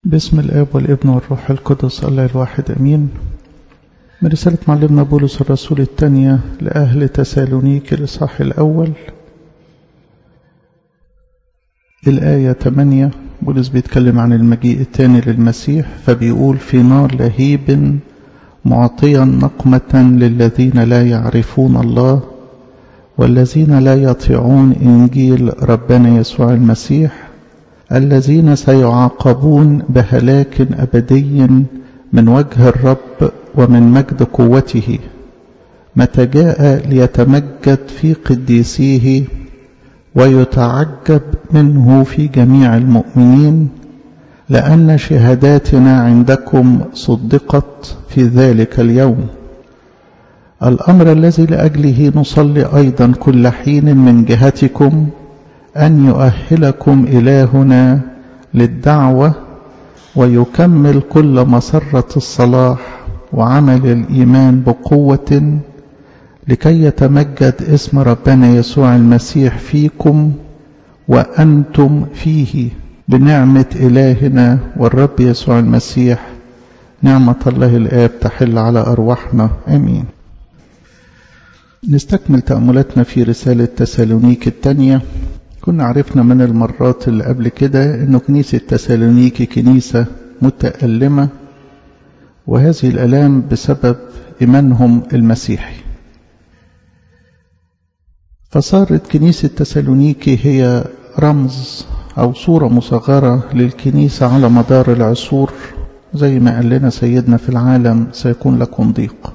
باسم الآب والابن والروح القدس الله الواحد أمين من رسالة معلمنا بولس الرسول الثانية لأهل تسالونيك الإصحاح الأول الآية 8 بولس بيتكلم عن المجيء الثاني للمسيح فبيقول في نار لهيب معطيا نقمة للذين لا يعرفون الله والذين لا يطيعون إنجيل ربنا يسوع المسيح الذين سيعاقبون بهلاك أبدي من وجه الرب ومن مجد قوته متى جاء ليتمجد في قديسيه ويتعجب منه في جميع المؤمنين لأن شهاداتنا عندكم صدقت في ذلك اليوم الأمر الذي لأجله نصلي أيضا كل حين من جهتكم أن يؤهلكم إلهنا للدعوة ويكمل كل مسرة الصلاح وعمل الإيمان بقوة لكي يتمجد اسم ربنا يسوع المسيح فيكم وأنتم فيه بنعمة إلهنا والرب يسوع المسيح نعمة الله الآب تحل على أرواحنا آمين نستكمل تأملاتنا في رسالة تسالونيك الثانية كنا عرفنا من المرات اللي قبل كده أنه كنيسة تسالونيكي كنيسة متألمة وهذه الألام بسبب إيمانهم المسيحي فصارت كنيسة تسالونيكي هي رمز أو صورة مصغرة للكنيسة على مدار العصور زي ما قال لنا سيدنا في العالم سيكون لكم ضيق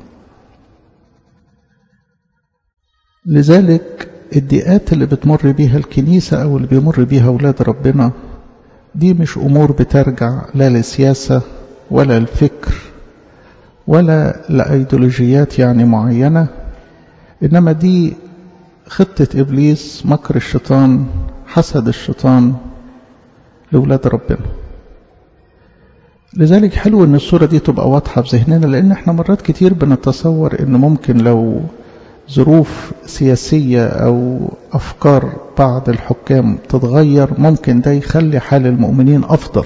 لذلك الضيقات اللي بتمر بيها الكنيسة أو اللي بيمر بيها أولاد ربنا دي مش أمور بترجع لا لسياسة ولا الفكر ولا لأيديولوجيات يعني معينة إنما دي خطة إبليس مكر الشيطان حسد الشيطان لأولاد ربنا لذلك حلو ان الصورة دي تبقى واضحة في ذهننا لان احنا مرات كتير بنتصور ان ممكن لو ظروف سياسية او افكار بعض الحكام تتغير ممكن ده يخلي حال المؤمنين افضل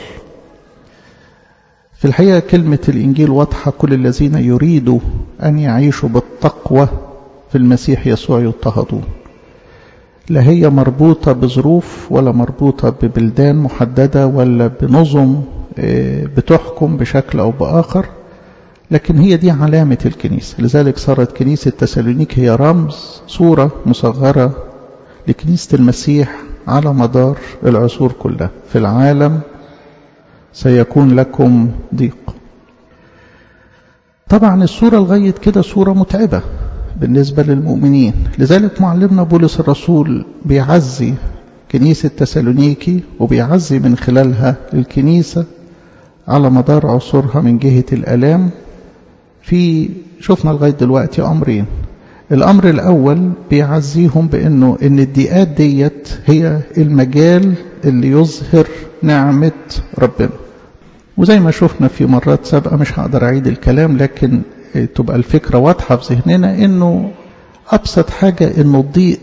في الحقيقة كلمة الانجيل واضحة كل الذين يريدوا ان يعيشوا بالتقوى في المسيح يسوع يضطهدون لا هي مربوطة بظروف ولا مربوطة ببلدان محددة ولا بنظم بتحكم بشكل أو بآخر لكن هي دي علامة الكنيسة لذلك صارت كنيسة تسالونيك هي رمز صورة مصغرة لكنيسة المسيح على مدار العصور كلها في العالم سيكون لكم ضيق طبعا الصورة لغاية كده صورة متعبة بالنسبة للمؤمنين لذلك معلمنا بولس الرسول بيعزي كنيسة تسالونيكي وبيعزي من خلالها الكنيسة على مدار عصورها من جهة الألام في شفنا لغاية دلوقتي أمرين الأمر الأول بيعزيهم بأنه إن الضيقات ديت هي المجال اللي يظهر نعمة ربنا وزي ما شفنا في مرات سابقة مش هقدر أعيد الكلام لكن تبقى الفكرة واضحة في ذهننا إنه أبسط حاجة إنه الضيق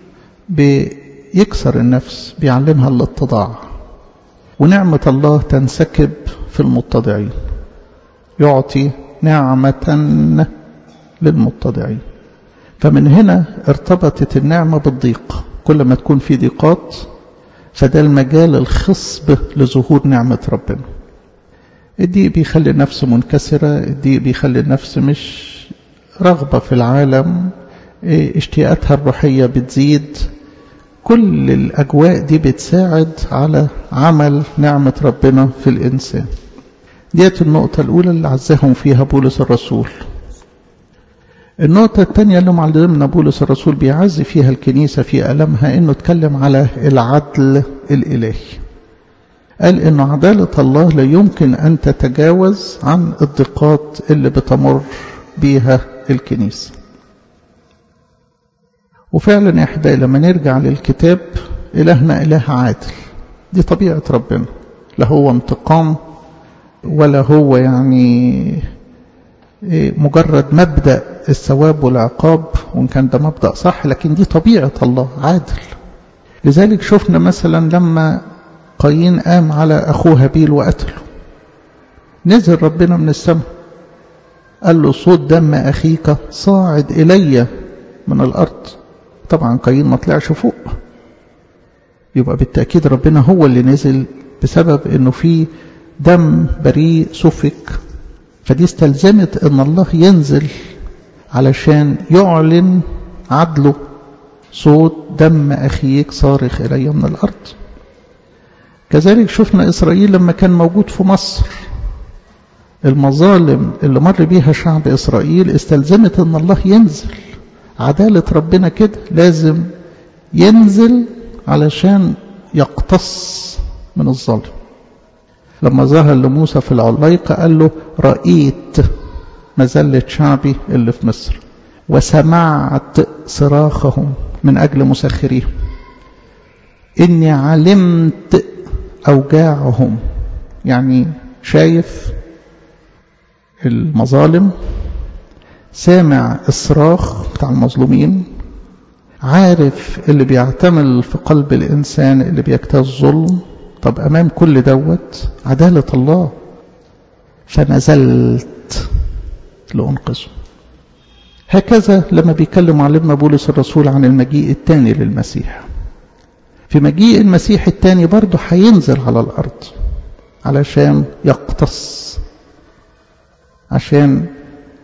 بيكسر النفس بيعلمها الاتضاع ونعمة الله تنسكب في المتضعين يعطي نعمة للمتضعين فمن هنا ارتبطت النعمة بالضيق كل ما تكون في ضيقات فده المجال الخصب لظهور نعمة ربنا الضيق بيخلي النفس منكسرة الضيق بيخلي النفس مش رغبة في العالم اشتياقاتها الروحية بتزيد كل الأجواء دي بتساعد على عمل نعمة ربنا في الإنسان ديت النقطة الأولى اللي عزهم فيها بولس الرسول النقطة الثانية اللي معلمنا بولس الرسول بيعزي فيها الكنيسة في ألمها إنه اتكلم على العدل الإلهي قال إنه عدالة الله لا يمكن أن تتجاوز عن الضيقات اللي بتمر بيها الكنيسة وفعلا يا أحبائي لما نرجع للكتاب إلهنا إله عادل دي طبيعة ربنا لا هو انتقام ولا هو يعني مجرد مبدأ الثواب والعقاب وإن كان ده مبدأ صح لكن دي طبيعة الله عادل لذلك شفنا مثلا لما قايين قام على أخوه هابيل وقتله نزل ربنا من السماء قال له صوت دم أخيك صاعد إلي من الأرض طبعا قايين ما طلعش فوق يبقى بالتأكيد ربنا هو اللي نزل بسبب انه في دم بريء سفك فدي استلزمت ان الله ينزل علشان يعلن عدله صوت دم أخيك صارخ إلي من الأرض كذلك شفنا إسرائيل لما كان موجود في مصر المظالم اللي مر بيها شعب إسرائيل استلزمت أن الله ينزل عدالة ربنا كده لازم ينزل علشان يقتص من الظالم لما ظهر لموسى في العلايقة قال له رأيت مزلة شعبي اللي في مصر وسمعت صراخهم من أجل مسخريهم إني علمت أوجاعهم يعني شايف المظالم سامع الصراخ بتاع المظلومين عارف اللي بيعتمل في قلب الإنسان اللي بيجتاز ظلم طب أمام كل دوت عدالة الله فنزلت لأنقذه هكذا لما بيكلم معلمنا بولس الرسول عن المجيء الثاني للمسيح في مجيء المسيح الثاني برضه هينزل على الأرض علشان يقتص عشان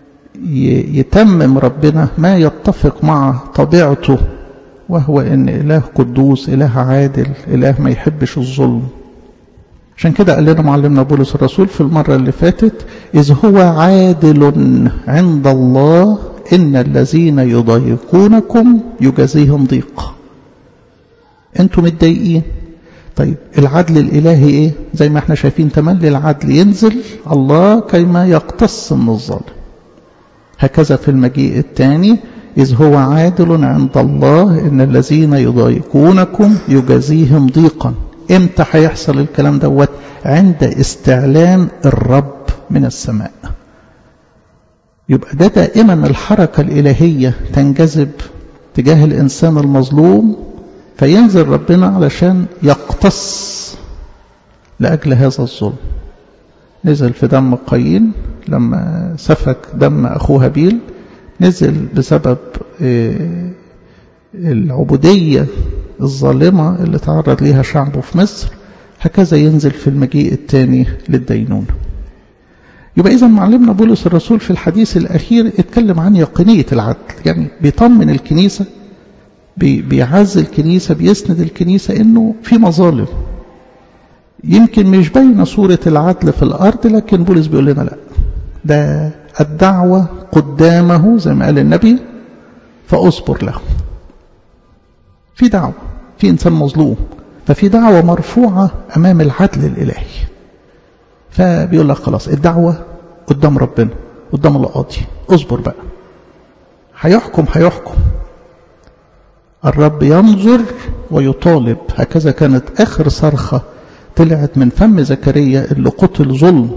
يتمم ربنا ما يتفق مع طبيعته وهو ان اله قدوس اله عادل اله ما يحبش الظلم عشان كده قال لنا معلمنا بولس الرسول في المرة اللي فاتت إذ هو عادل عند الله إن الذين يضايقونكم يجازيهم ضيق أنتم متضايقين طيب العدل الإلهي إيه زي ما احنا شايفين تملي العدل ينزل الله كيما يقتص من الظالم هكذا في المجيء الثاني إذ هو عادل عند الله إن الذين يضايقونكم يجازيهم ضيقا امتى هيحصل الكلام دوت عند استعلان الرب من السماء يبقى ده دائما الحركة الإلهية تنجذب تجاه الإنسان المظلوم فينزل ربنا علشان يقتص لأجل هذا الظلم نزل في دم قايين لما سفك دم أخوه هابيل نزل بسبب العبودية الظالمة اللي تعرض ليها شعبه في مصر هكذا ينزل في المجيء الثاني للدينونة يبقى إذا معلمنا بولس الرسول في الحديث الأخير اتكلم عن يقينية العدل يعني بيطمن الكنيسة بيعز الكنيسة بيسند الكنيسة إنه في مظالم يمكن مش باينة صورة العدل في الأرض لكن بولس بيقول لنا لا ده الدعوة قدامه زي ما قال النبي فأصبر له في دعوة في إنسان مظلوم ففي دعوة مرفوعة أمام العدل الإلهي فبيقول لك خلاص الدعوة قدام ربنا قدام القاضي اصبر بقى هيحكم هيحكم الرب ينظر ويطالب هكذا كانت آخر صرخة طلعت من فم زكريا اللي قتل ظلم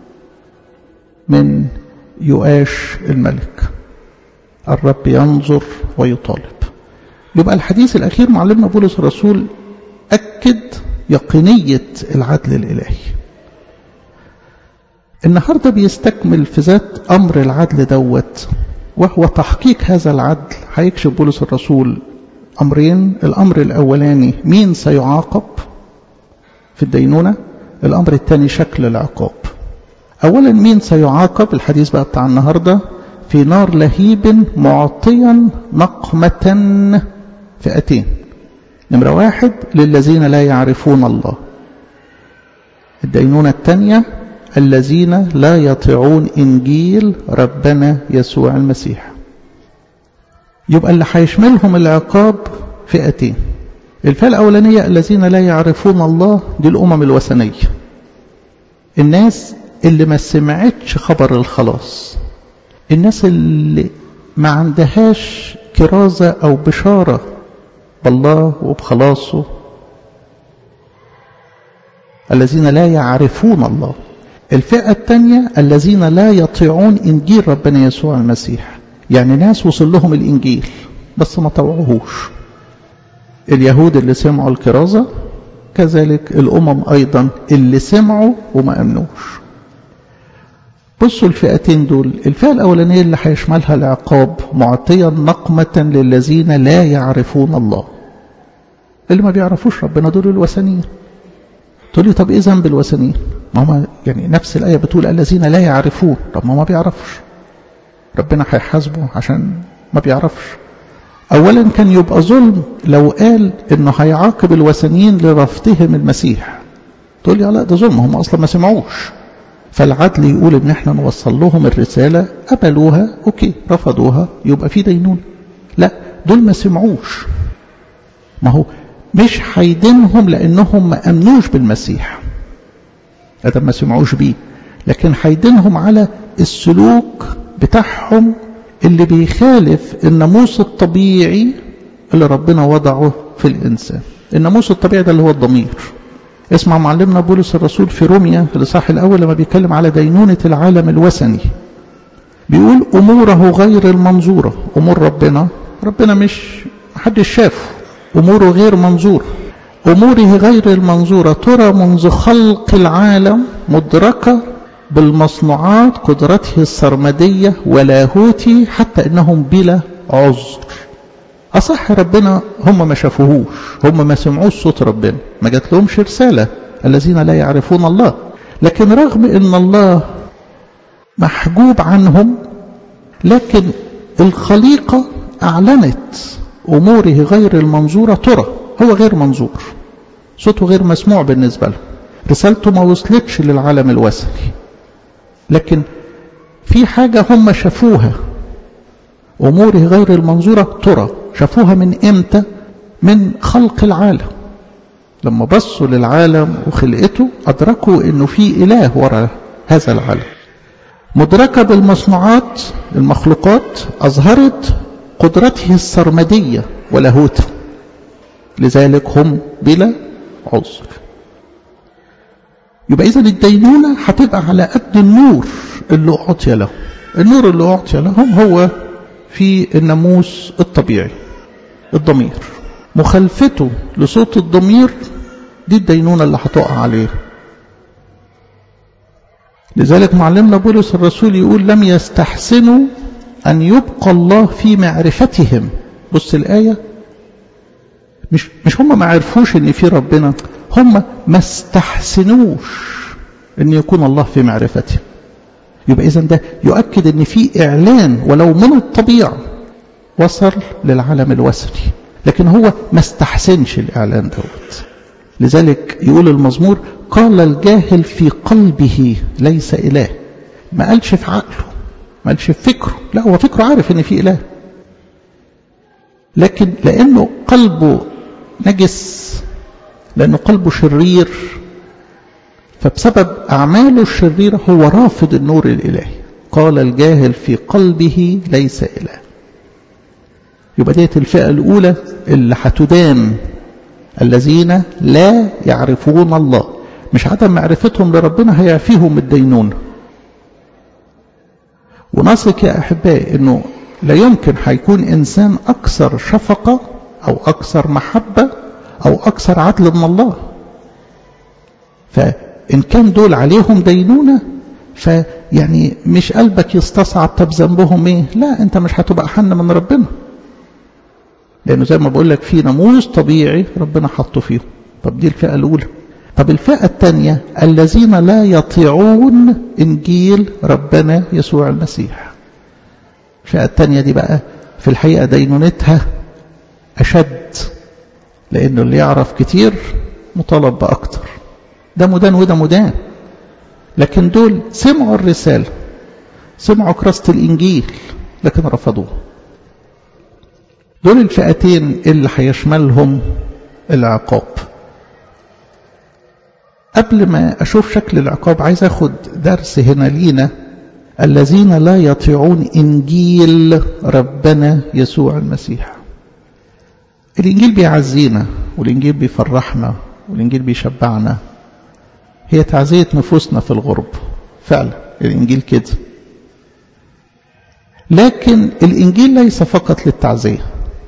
من يؤاش الملك الرب ينظر ويطالب يبقى الحديث الأخير معلمنا بولس الرسول أكد يقينية العدل الإلهي النهاردة بيستكمل في ذات أمر العدل دوت وهو تحقيق هذا العدل هيكشف بولس الرسول أمرين الأمر الأولاني مين سيعاقب في الدينونة الأمر الثاني شكل العقاب أولا مين سيعاقب الحديث بقى بتاع النهاردة في نار لهيب معطيا نقمة فئتين نمرة واحد للذين لا يعرفون الله الدينونة الثانية الذين لا يطيعون إنجيل ربنا يسوع المسيح يبقى اللي هيشملهم العقاب فئتين الفئة الأولانية الذين لا يعرفون الله دي الأمم الوثنية الناس اللي ما سمعتش خبر الخلاص الناس اللي ما عندهاش كرازة أو بشارة بالله وبخلاصه الذين لا يعرفون الله الفئة الثانية الذين لا يطيعون إنجيل ربنا يسوع المسيح يعني ناس وصل لهم الإنجيل بس ما طوعوهوش اليهود اللي سمعوا الكرازة كذلك الأمم أيضا اللي سمعوا وما أمنوش بصوا الفئتين دول الفئة الأولانية اللي هيشملها العقاب معطيا نقمة للذين لا يعرفون الله اللي ما بيعرفوش ربنا دول الوثنيين تقول لي طب ايه ذنب الوثنيين ما هم يعني نفس الآية بتقول الذين لا يعرفون طب ما ما بيعرفش ربنا هيحاسبه عشان ما بيعرفش أولا كان يبقى ظلم لو قال إنه هيعاقب الوثنيين لرفضهم المسيح تقول لي لا ده ظلم هم أصلا ما سمعوش فالعدل يقول إن إحنا نوصل لهم الرسالة قبلوها أوكي رفضوها يبقى في دينون لا دول ما سمعوش ما هو مش هيدينهم لأنهم ما أمنوش بالمسيح أدم ما سمعوش بيه لكن هيدينهم على السلوك بتاعهم اللي بيخالف الناموس الطبيعي اللي ربنا وضعه في الإنسان الناموس الطبيعي ده اللي هو الضمير اسمع معلمنا بولس الرسول في روميا في الإصحاح الأول لما بيتكلم على دينونة العالم الوثني بيقول أموره غير المنظورة أمور ربنا ربنا مش محدش شافه أموره غير منظورة أموره غير المنظورة ترى منذ خلق العالم مدركة بالمصنوعات قدرته السرمدية ولاهوتي حتى إنهم بلا عذر أصح ربنا هم ما شافوهوش هم ما سمعوش صوت ربنا ما جات لهمش رسالة الذين لا يعرفون الله لكن رغم إن الله محجوب عنهم لكن الخليقة أعلنت أموره غير المنظورة ترى هو غير منظور صوته غير مسموع بالنسبة له رسالته ما وصلتش للعالم الوثني لكن في حاجة هم شافوها أموره غير المنظورة ترى شافوها من إمتى من خلق العالم لما بصوا للعالم وخلقته أدركوا أنه في إله وراء هذا العالم مدركة بالمصنوعات المخلوقات أظهرت قدرته السرمدية ولاهوته لذلك هم بلا عذر يبقى إذا الدينونة هتبقى على قد النور اللي أعطي لهم النور اللي أعطي لهم هو في الناموس الطبيعي الضمير مخالفته لصوت الضمير دي الدينونة اللي هتقع عليه لذلك معلمنا بولس الرسول يقول لم يستحسنوا أن يبقى الله في معرفتهم بص الآية مش مش هم ما عرفوش ان في ربنا هم ما استحسنوش ان يكون الله في معرفتهم يبقى اذا ده يؤكد ان في اعلان ولو من الطبيعه وصل للعالم الوثني لكن هو ما استحسنش الاعلان دوت لذلك يقول المزمور قال الجاهل في قلبه ليس اله ما قالش في عقله ما قالش في فكره لا هو فكره عارف ان في اله لكن لانه قلبه نجس لأنه قلبه شرير فبسبب أعماله الشريرة هو رافض النور الإلهي قال الجاهل في قلبه ليس إله يبقى ديت الفئة الأولى اللي هتدان الذين لا يعرفون الله مش عدم معرفتهم لربنا هيعفيهم الدينونة ونثق يا أحبائي أنه لا يمكن هيكون إنسان أكثر شفقة أو أكثر محبة أو أكثر عدل من الله فإن كان دول عليهم دينونة فيعني مش قلبك يستصعب طب ذنبهم ايه لا انت مش هتبقى حن من ربنا لانه زي ما بقول لك في ناموس طبيعي ربنا حطه فيهم طب دي الفئه الاولى طب الفئه الثانيه الذين لا يطيعون انجيل ربنا يسوع المسيح الفئه الثانيه دي بقى في الحقيقه دينونتها أشد لأنه اللي يعرف كتير مطالب بأكتر ده مدان وده مدان لكن دول سمعوا الرسالة سمعوا كراسة الإنجيل لكن رفضوه دول الفئتين اللي هيشملهم العقاب قبل ما أشوف شكل العقاب عايز أخد درس هنا لينا الذين لا يطيعون إنجيل ربنا يسوع المسيح الإنجيل بيعزينا والإنجيل بيفرحنا والإنجيل بيشبعنا هي تعزية نفوسنا في الغرب فعلا الإنجيل كده لكن الإنجيل ليس فقط للتعزية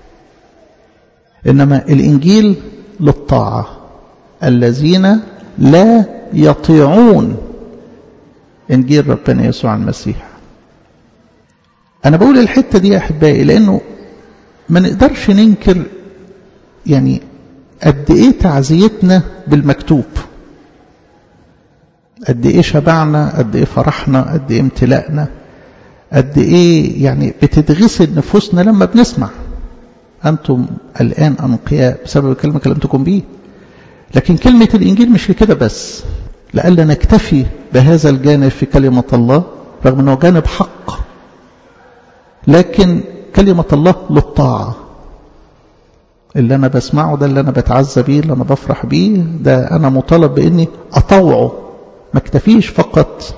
إنما الإنجيل للطاعة الذين لا يطيعون إنجيل ربنا يسوع المسيح أنا بقول الحتة دي يا أحبائي لأنه ما نقدرش ننكر يعني قد إيه تعزيتنا بالمكتوب قد إيه شبعنا قد إيه فرحنا قد إيه امتلأنا قد إيه يعني بتتغسل نفوسنا لما بنسمع أنتم الآن أنقياء بسبب الكلمة كلمتكم به لكن كلمة الإنجيل مش لكده بس لألا نكتفي بهذا الجانب في كلمة الله رغم أنه جانب حق لكن كلمة الله للطاعة اللي أنا بسمعه ده اللي أنا بتعزى بيه اللي أنا بفرح بيه ده أنا مطالب بإني أطوعه ما اكتفيش فقط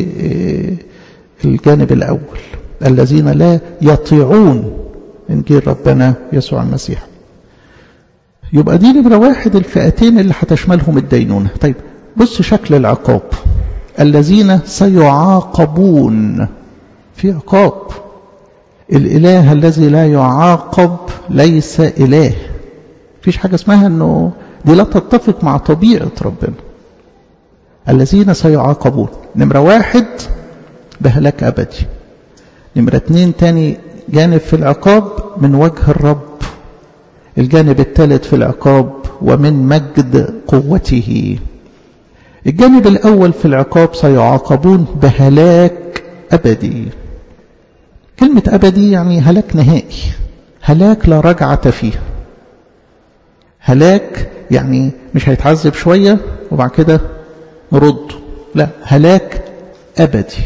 بالجانب الأول الذين لا يطيعون إنجيل ربنا يسوع المسيح يبقى دي نمرة واحد الفئتين اللي هتشملهم الدينونة طيب بص شكل العقاب الذين سيعاقبون في عقاب الإله الذي لا يعاقب ليس إله فيش حاجة اسمها أنه دي لا تتفق مع طبيعة ربنا الذين سيعاقبون نمرة واحد بهلاك أبدي نمرة اتنين تاني جانب في العقاب من وجه الرب الجانب الثالث في العقاب ومن مجد قوته الجانب الأول في العقاب سيعاقبون بهلاك أبدي كلمة أبدي يعني هلاك نهائي هلاك لا رجعة فيه هلاك يعني مش هيتعذب شوية وبعد كده نرد لا هلاك أبدي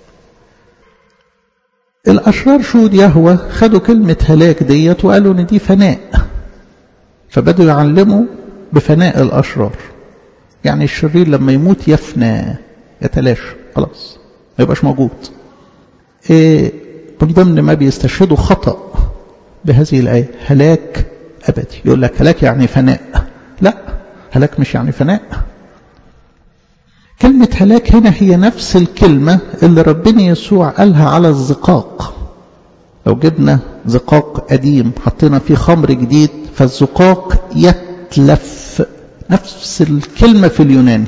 الأشرار شهود يهوى خدوا كلمة هلاك ديت وقالوا إن دي فناء فبدوا يعلموا بفناء الأشرار يعني الشرير لما يموت يفنى يتلاشى خلاص ما يبقاش موجود إيه من ضمن ما بيستشهدوا خطأ بهذه الآية هلاك أبدي يقول لك هلاك يعني فناء لا هلاك مش يعني فناء كلمة هلاك هنا هي نفس الكلمة اللي ربنا يسوع قالها على الزقاق لو جبنا زقاق قديم حطينا فيه خمر جديد فالزقاق يتلف نفس الكلمة في اليوناني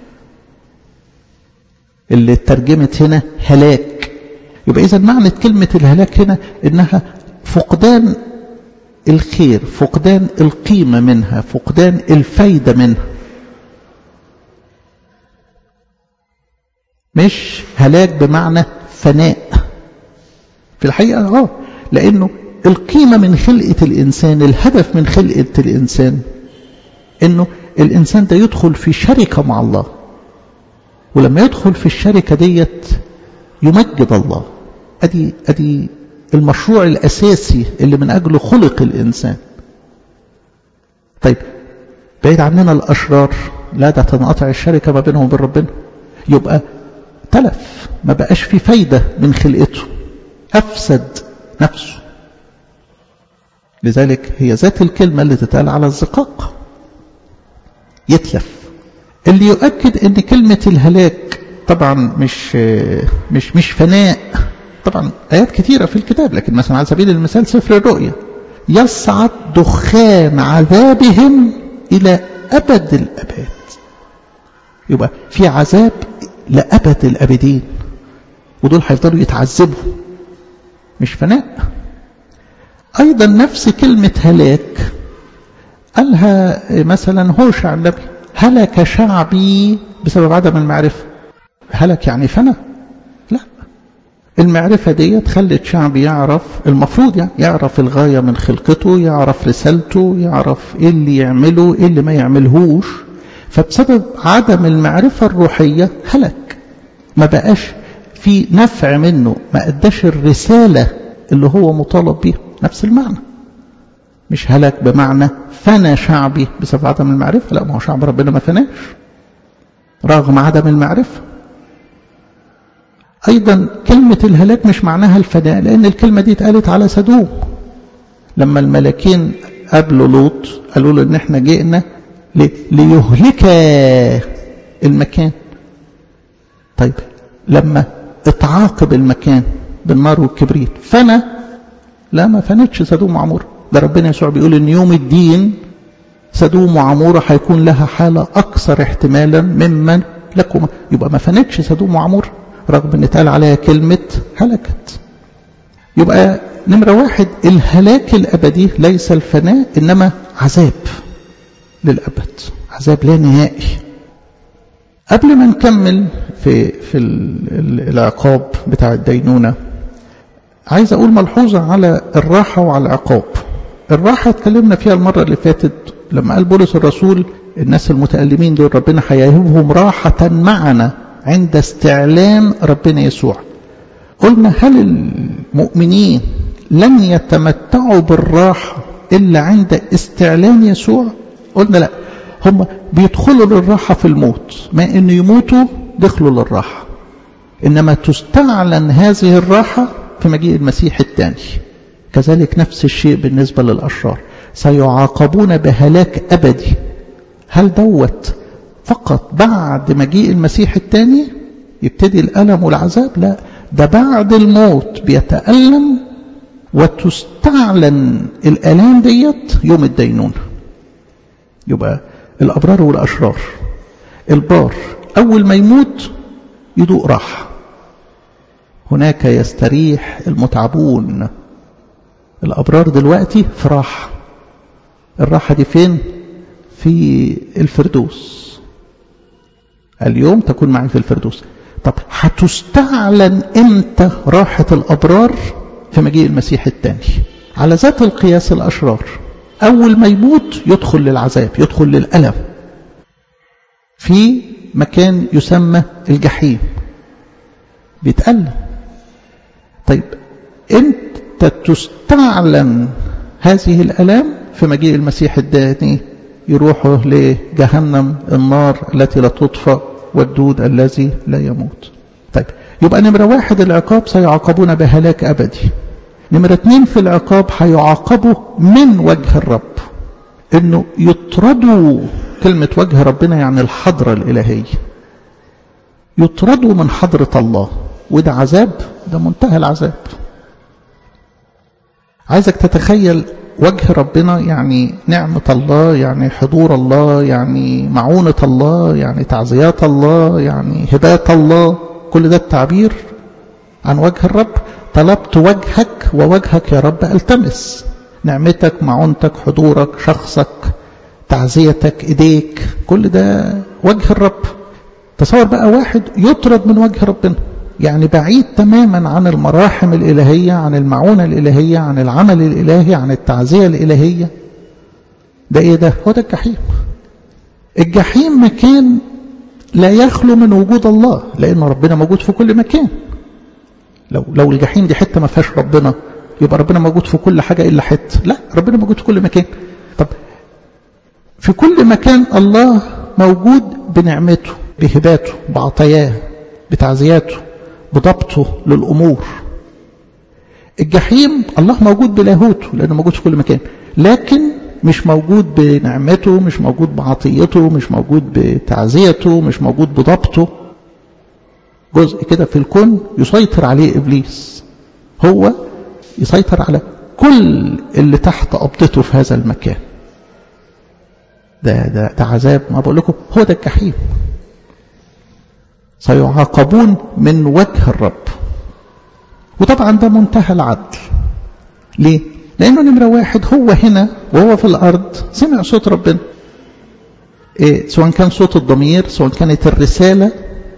اللي ترجمت هنا هلاك يبقى إذا معنى كلمة الهلاك هنا إنها فقدان الخير فقدان القيمة منها فقدان الفايدة منها مش هلاك بمعنى فناء في الحقيقة اه لأنه القيمة من خلقة الإنسان الهدف من خلقة الإنسان إنه الإنسان ده يدخل في شركة مع الله ولما يدخل في الشركة ديت يمجد الله أدي, أدي المشروع الأساسي اللي من أجله خلق الإنسان طيب بعيد عننا الأشرار لا ده تنقطع الشركة ما بينهم وبين ربنا يبقى تلف ما بقاش في فايدة من خلقته أفسد نفسه لذلك هي ذات الكلمة اللي تتقال على الزقاق يتلف اللي يؤكد ان كلمة الهلاك طبعا مش مش مش فناء طبعا آيات كثيرة في الكتاب لكن مثلا على سبيل المثال سفر الرؤيا يصعد دخان عذابهم إلى أبد الأبد يبقى في عذاب لأبد الأبدين ودول هيفضلوا يتعذبوا مش فناء أيضا نفس كلمة هلاك قالها مثلا هوشع النبي هلك شعبي بسبب عدم المعرفة هلك يعني فنى لا المعرفة دي خلت شعبي يعرف المفروض يعني يعرف الغاية من خلقته يعرف رسالته يعرف ايه اللي يعمله ايه اللي ما يعملهوش فبسبب عدم المعرفة الروحية هلك ما بقاش في نفع منه ما أداش الرسالة اللي هو مطالب بيها نفس المعنى مش هلك بمعنى فنى شعبي بسبب عدم المعرفة لا ما هو شعب ربنا ما فناش رغم عدم المعرفة أيضا كلمة الهلاك مش معناها الفناء لأن الكلمة دي اتقالت على سدوم لما الملاكين قابلوا لوط قالوا له إن احنا جئنا ليهلك المكان طيب لما اتعاقب المكان بالنار والكبريت فنى لا ما فنتش سدوم وعمورة ده ربنا يسوع بيقول ان يوم الدين سدوم وعمورة هيكون لها حالة أكثر احتمالا ممن لكم يبقى ما فنتش سدوم وعمورة رغم ان اتقال عليها كلمة هلكت يبقى نمرة واحد الهلاك الأبدي ليس الفناء إنما عذاب للأبد عذاب لا نهائي قبل ما نكمل في في العقاب بتاع الدينونة عايز أقول ملحوظة على الراحة وعلى العقاب الراحة اتكلمنا فيها المرة اللي فاتت لما قال بولس الرسول الناس المتألمين دول ربنا هيهبهم راحة معنا عند استعلان ربنا يسوع قلنا هل المؤمنين لن يتمتعوا بالراحة إلا عند استعلان يسوع قلنا لا هم بيدخلوا للراحة في الموت ما إن يموتوا دخلوا للراحة إنما تستعلن هذه الراحة في مجيء المسيح الثاني كذلك نفس الشيء بالنسبة للأشرار سيعاقبون بهلاك أبدي هل دوت فقط بعد مجيء المسيح الثاني يبتدي الألم والعذاب لا ده بعد الموت بيتألم وتستعلن الآلام ديت يوم الدينونة يبقى الأبرار والأشرار البار أول ما يموت يدوق راحة هناك يستريح المتعبون الأبرار دلوقتي في راحة الراحة دي فين في الفردوس اليوم تكون معي في الفردوس طب هتستعلن امتى راحة الأبرار في مجيء المسيح الثاني على ذات القياس الأشرار أول ما يموت يدخل للعذاب يدخل للألم في مكان يسمى الجحيم بيتألم طيب انت تستعلن هذه الألام في مجيء المسيح الثاني يروحوا لجهنم النار التي لا تطفأ والدود الذي لا يموت طيب يبقى نمرة واحد العقاب سيعاقبون بهلاك أبدي نمرة اتنين في العقاب هيعاقبوا من وجه الرب انه يطردوا كلمة وجه ربنا يعني الحضرة الإلهية يطردوا من حضرة الله وده عذاب ده منتهى العذاب عايزك تتخيل وجه ربنا يعني نعمة الله يعني حضور الله يعني معونة الله يعني تعزيات الله يعني هبات الله كل ده التعبير عن وجه الرب طلبت وجهك ووجهك يا رب التمس نعمتك معونتك حضورك شخصك تعزيتك ايديك كل ده وجه الرب تصور بقى واحد يطرد من وجه ربنا يعني بعيد تماما عن المراحم الإلهية عن المعونة الإلهية عن العمل الإلهي عن التعزية الإلهية ده إيه ده هو ده الجحيم الجحيم مكان لا يخلو من وجود الله لأن ربنا موجود في كل مكان لو لو الجحيم دي حتة ما فيهاش ربنا يبقى ربنا موجود في كل حاجة إلا حتة لا ربنا موجود في كل مكان طب في كل مكان الله موجود بنعمته بهباته بعطياه بتعزياته بضبطه للأمور الجحيم الله موجود بلاهوته لأنه موجود في كل مكان لكن مش موجود بنعمته مش موجود بعطيته مش موجود بتعزيته مش موجود بضبطه جزء كده في الكون يسيطر عليه إبليس هو يسيطر على كل اللي تحت قبضته في هذا المكان ده, ده, ده عذاب ما بقول لكم هو ده الجحيم سيعاقبون من وجه الرب وطبعا ده منتهى العدل ليه لانه نمرة واحد هو هنا وهو في الارض سمع صوت ربنا إيه سواء كان صوت الضمير سواء كانت الرسالة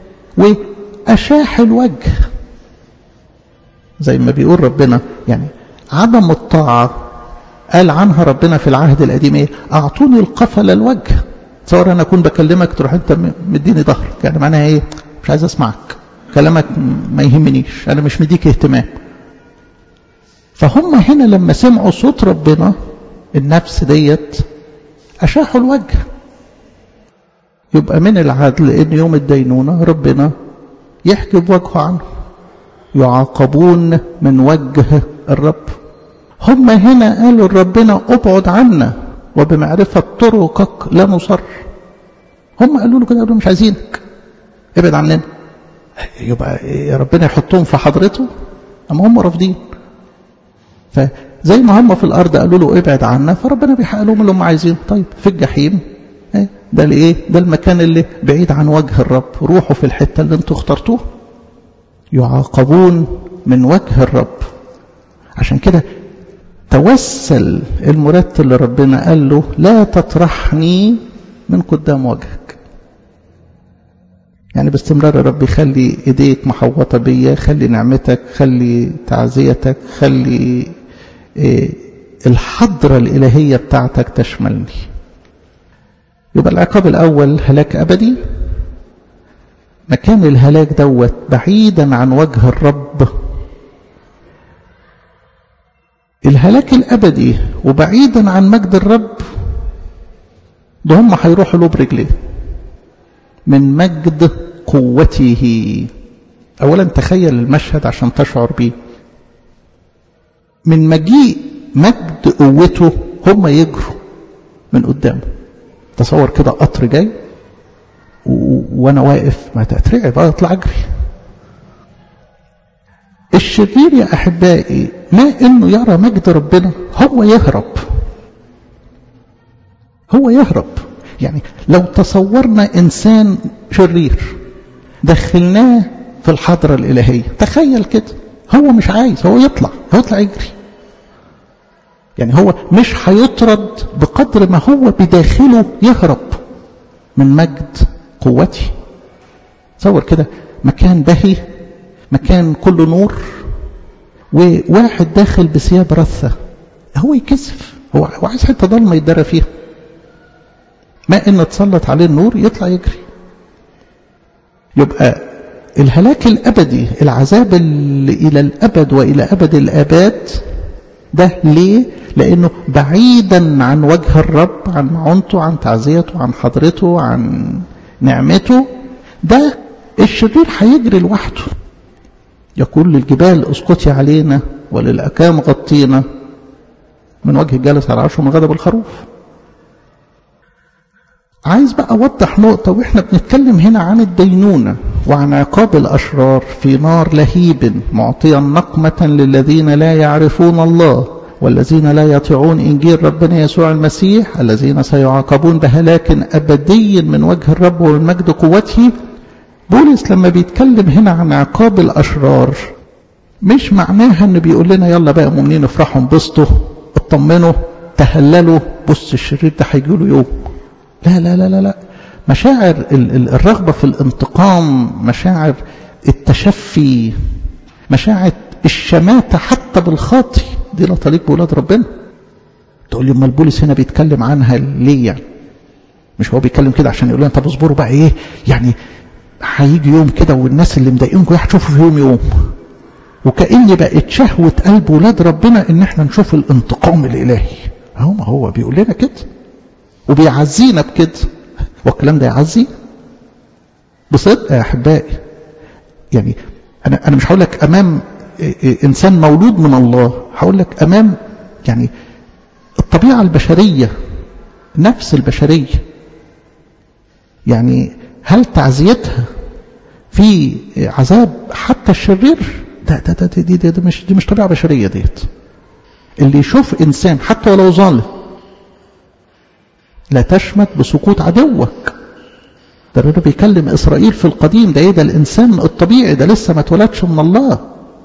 وأشاح الوجه زي ما بيقول ربنا يعني عدم الطاعة قال عنها ربنا في العهد القديم ايه اعطوني القفل الوجه تصور انا اكون بكلمك تروح انت مديني ظهرك يعني معناها ايه مش عايز اسمعك كلامك ما يهمنيش انا مش مديك اهتمام فهم هنا لما سمعوا صوت ربنا النفس ديت اشاحوا الوجه يبقى من العدل ان يوم الدينونه ربنا يحجب وجهه عنه يعاقبون من وجه الرب هم هنا قالوا لربنا ابعد عنا وبمعرفة طرقك لا نصر هم قالوا له كده قالوا مش عايزينك ابعد عننا يبقى ربنا يحطهم في حضرته اما هم رافضين فزي ما هم في الارض قالوا له ابعد عنا فربنا بيحقق لهم اللي هم عايزينه طيب في الجحيم ده الايه ده المكان اللي بعيد عن وجه الرب روحوا في الحته اللي انتوا اخترتوها يعاقبون من وجه الرب عشان كده توسل المرتل لربنا قال له لا تطرحني من قدام وجهك يعني باستمرار يا رب خلي ايديك محوطة بيا خلي نعمتك خلي تعزيتك خلي إيه الحضرة الإلهية بتاعتك تشملني يبقى العقاب الأول هلاك أبدي مكان الهلاك دوت بعيدا عن وجه الرب الهلاك الأبدي وبعيدا عن مجد الرب ده هم هيروحوا له برجليه من مجد قوته أولا تخيل المشهد عشان تشعر بيه من مجيء مجد قوته هم يجروا من قدامه تصور كده قطر جاي وانا واقف ما تترعب اطلع اجري الشرير يا احبائي ما انه يرى مجد ربنا هو يهرب هو يهرب يعني لو تصورنا انسان شرير دخلناه في الحضرة الإلهية تخيل كده هو مش عايز هو يطلع هو يطلع يجري يعني هو مش هيطرد بقدر ما هو بداخله يهرب من مجد قوتي تصور كده مكان بهي مكان كله نور وواحد داخل بثياب رثة هو يكسف هو عايز حتة ضلمة يتدرى فيها ما ان تسلط عليه النور يطلع يجري يبقى الهلاك الأبدي العذاب اللي إلى الأبد وإلى أبد الآباد ده ليه؟ لأنه بعيدا عن وجه الرب عن معونته عن تعزيته عن حضرته عن نعمته ده الشرير هيجري لوحده يقول للجبال اسقطي علينا وللأكام غطينا من وجه الجالس على عرشه من غضب الخروف عايز بقى أوضح نقطة وإحنا بنتكلم هنا عن الدينونة وعن عقاب الأشرار في نار لهيب معطيا نقمة للذين لا يعرفون الله والذين لا يطيعون إنجيل ربنا يسوع المسيح الذين سيعاقبون بهلاك أبدي من وجه الرب ومن مجد قوته بولس لما بيتكلم هنا عن عقاب الأشرار مش معناها انه بيقول لنا يلا بقى مؤمنين افرحوا انبسطوا اطمنوا تهللوا بص الشرير ده هيجي له يوم لا لا لا لا لا مشاعر الرغبة في الانتقام مشاعر التشفي مشاعر الشماتة حتى بالخاطي دي لا تليق بولاد ربنا تقول لي امال بولس هنا بيتكلم عنها ليه يعني مش هو بيتكلم كده عشان يقول لنا طب اصبروا بقى ايه يعني هيجي يوم كده والناس اللي مضايقينكم هتشوفوا فيهم يوم وكأن بقت شهوة قلب ولاد ربنا ان احنا نشوف الانتقام الالهي اهو ما هو بيقول لنا كده وبيعزينا بكده والكلام ده يعزي بصدق يا احبائي يعني انا انا مش هقول لك امام انسان مولود من الله هقول لك امام يعني الطبيعه البشريه نفس البشريه يعني هل تعزيتها في عذاب حتى الشرير ده ده ده دي, دي, دي مش دي مش طبيعه بشريه ديت اللي يشوف انسان حتى ولو ظالم لا تشمت بسقوط عدوك ده ربنا بيكلم اسرائيل في القديم ده ايه ده الانسان الطبيعي ده لسه ما اتولدش من الله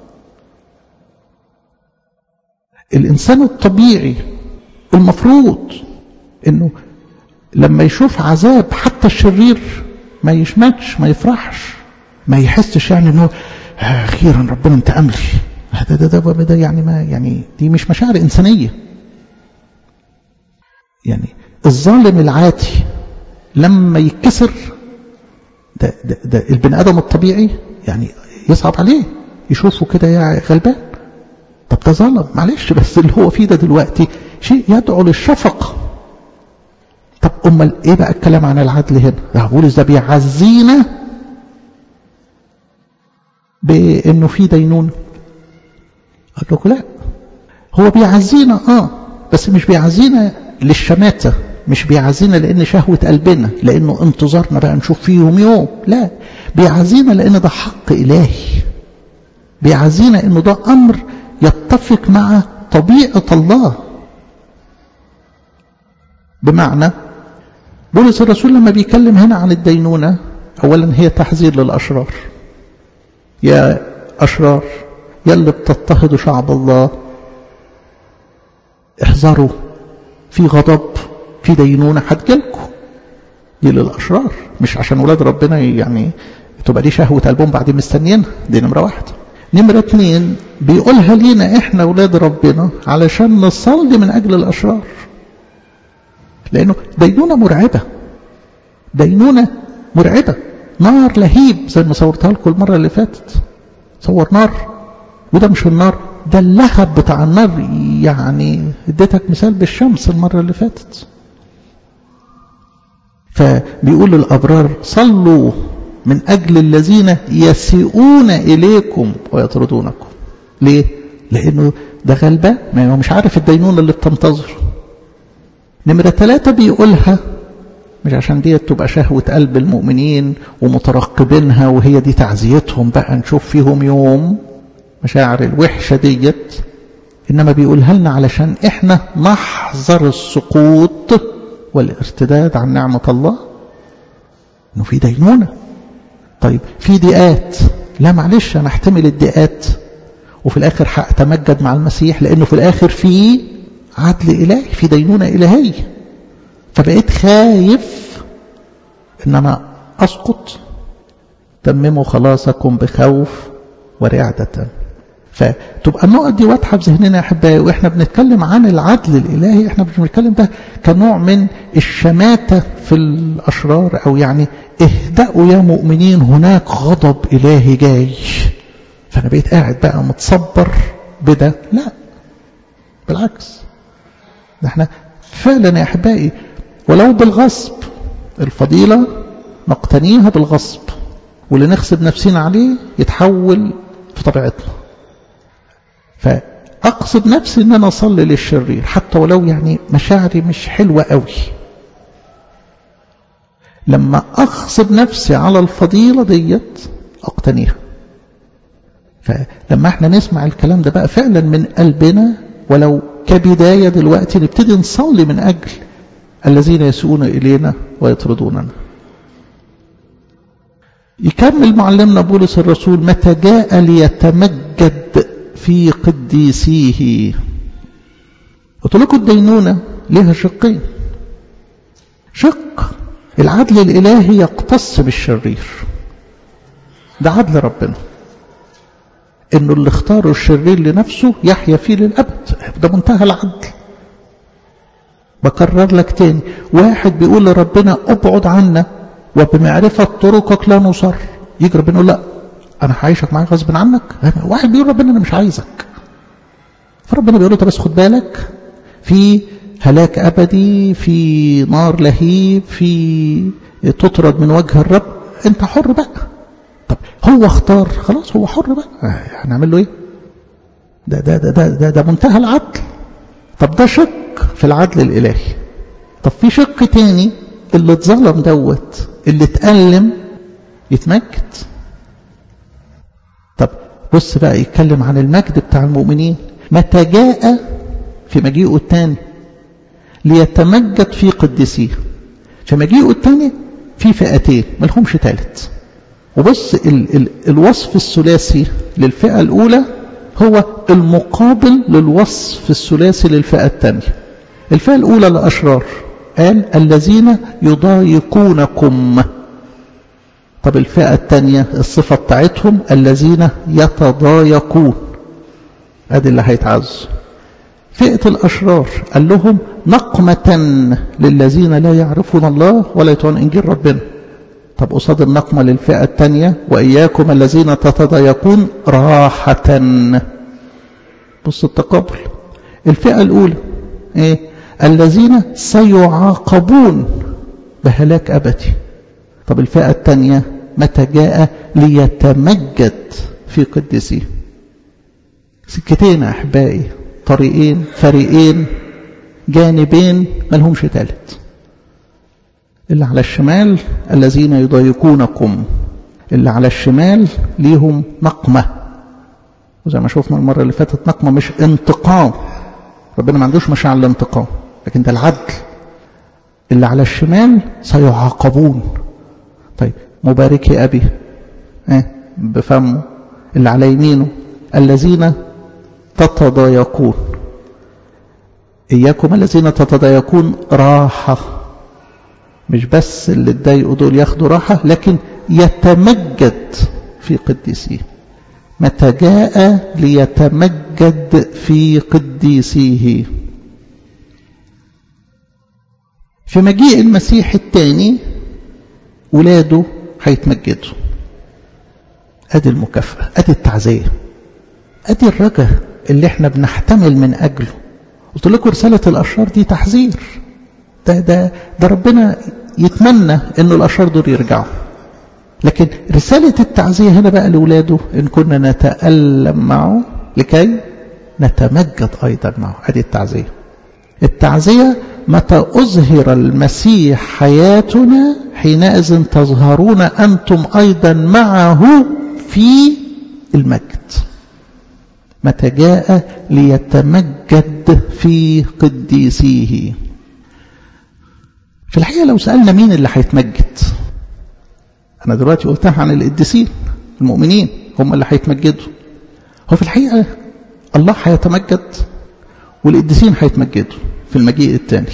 الانسان الطبيعي المفروض انه لما يشوف عذاب حتى الشرير ما يشمتش ما يفرحش ما يحسش يعني انه اخيرا ربنا انتقم لي ده ده ده, ده يعني ما يعني دي مش مشاعر انسانيه يعني الظالم العاتي لما يتكسر ده, ده, ده البني ادم الطبيعي يعني يصعب عليه يشوفه كده يا غلبان طب ده ظلم معلش بس اللي هو فيه ده دلوقتي شيء يدعو للشفقه طب امال ايه بقى الكلام عن العدل هنا ده بولس ده بيعزينا بانه في دينونه قال لكم لا هو بيعزينا اه بس مش بيعزينا للشماتة مش بيعزينا لأن شهوة قلبنا لأنه انتظارنا بقى نشوف فيهم يوم لا بيعزينا لأن ده حق إلهي بيعزينا أنه ده أمر يتفق مع طبيعة الله بمعنى بولس الرسول لما بيتكلم هنا عن الدينونة أولا هي تحذير للأشرار يا أشرار يلي بتضطهدوا شعب الله احذروا في غضب في دينونة هتجيلكم دي للأشرار مش عشان ولاد ربنا يعني تبقى دي شهوة قلبهم بعدين مستنيينها دي نمرة واحدة نمرة اتنين بيقولها لينا احنا ولاد ربنا علشان نصلي من أجل الأشرار لأنه دينونة مرعبة دينونة مرعبة نار لهيب زي ما صورتها لكم المرة اللي فاتت صور نار وده مش النار ده اللهب بتاع النار يعني اديتك مثال بالشمس المرة اللي فاتت فبيقول للأبرار صلوا من أجل الذين يسيئون إليكم ويطردونكم ليه؟ لأنه ده غلبة ما هو مش عارف الدينونة اللي بتنتظر نمرة ثلاثة بيقولها مش عشان دي تبقى شهوة قلب المؤمنين ومترقبينها وهي دي تعزيتهم بقى نشوف فيهم يوم مشاعر الوحشة ديت إنما بيقولها لنا علشان إحنا نحذر السقوط والارتداد عن نعمة الله إنه في دينونة طيب في ضيقات لا معلش أنا أحتمل الضيقات وفي الآخر هأتمجد مع المسيح لأنه في الآخر في عدل إلهي في دينونة إلهية فبقيت خايف إن أنا أسقط تمموا خلاصكم بخوف ورعدة فتبقى النقط دي واضحة في ذهننا يا أحبائي وإحنا بنتكلم عن العدل الإلهي إحنا مش بنتكلم ده كنوع من الشماتة في الأشرار أو يعني اهدأوا يا مؤمنين هناك غضب إلهي جاي فأنا بقيت قاعد بقى متصبر بده لا بالعكس ده احنا فعلا يا أحبائي ولو بالغصب الفضيلة نقتنيها بالغصب واللي نغصب نفسنا عليه يتحول في طبيعتنا فأقصد نفسي ان انا اصلي للشرير حتى ولو يعني مشاعري مش حلوة قوي لما اغصب نفسي على الفضيلة ديت اقتنيها فلما احنا نسمع الكلام ده بقى فعلا من قلبنا ولو كبداية دلوقتي نبتدي نصلي من أجل الذين يسوءون إلينا ويطردوننا يكمل معلمنا بولس الرسول متى جاء ليتمجد في قديسيه قلت لكم الدينونة لها شقين شق العدل الإلهي يقتص بالشرير ده عدل ربنا انه اللي اختاره الشرير لنفسه يحيا فيه للأبد ده منتهى العدل بكرر لك تاني واحد بيقول لربنا ابعد عنا وبمعرفة طرقك لا نصر يجي ربنا يقول لا انا هعيشك معاك غصب عنك واحد بيقول ربنا انا مش عايزك فربنا بيقول له طب بس خد بالك في هلاك ابدي في نار لهيب في تطرد من وجه الرب انت حر بقى طب هو اختار خلاص هو حر بقى هنعمل له ايه ده ده ده ده, ده, ده منتهى العدل طب ده شق في العدل الالهي طب في شق تاني اللي اتظلم دوت اللي اتألم يتمجد طب بص بقى يتكلم عن المجد بتاع المؤمنين متى جاء في مجيئه الثاني ليتمجد في قدسيه في مجيئه الثاني في فئتين ملهمش ثالث وبص ال ال الوصف الثلاثي للفئة الأولى هو المقابل للوصف الثلاثي للفئة الثانية الفئة الأولى الأشرار قال الذين يضايقونكم طب الفئة الثانية الصفة بتاعتهم الذين يتضايقون ادي اللي هيتعز فئة الأشرار قال لهم نقمة للذين لا يعرفون الله ولا يتعون إنجيل ربنا طب قصاد النقمة للفئة الثانية وإياكم الذين تتضايقون راحة بص التقابل الفئة الأولى إيه؟ الذين سيعاقبون بهلاك أبدي طب الفئة الثانية متى جاء ليتمجد في قدسيه سكتين أحبائي طريقين فريقين جانبين ملهمش ثالث اللي على الشمال الذين يضايقونكم اللي على الشمال ليهم نقمة وزي ما شفنا المرة اللي فاتت نقمة مش انتقام ربنا ما عندوش مشاعر الانتقام لكن ده العدل اللي على الشمال سيعاقبون طيب مباركي أبي اه بفمه اللي على يمينه الذين تتضايقون إياكم الذين تتضايقون راحة مش بس اللي اتضايقوا دول ياخدوا راحة لكن يتمجد في قديسيه متى جاء ليتمجد في قديسيه في مجيء المسيح الثاني ولاده هيتمجدوا ادي المكافأة ادي التعزية ادي الرجاء اللي احنا بنحتمل من اجله قلت لكم رسالة الاشرار دي تحذير ده ده ده ربنا يتمنى انه الاشرار دول يرجعوا لكن رسالة التعزية هنا بقى لولاده إن كنا نتألم معه لكي نتمجد أيضا معه هذه التعزية التعزية متى أظهر المسيح حياتنا حينئذ تظهرون أنتم أيضا معه في المجد متى جاء ليتمجد في قديسيه في الحقيقة لو سألنا مين اللي هيتمجد أنا دلوقتي قلتها عن القديسين المؤمنين هم اللي هيتمجدوا هو في الحقيقة الله هيتمجد والقديسين هيتمجدوا في المجيء الثاني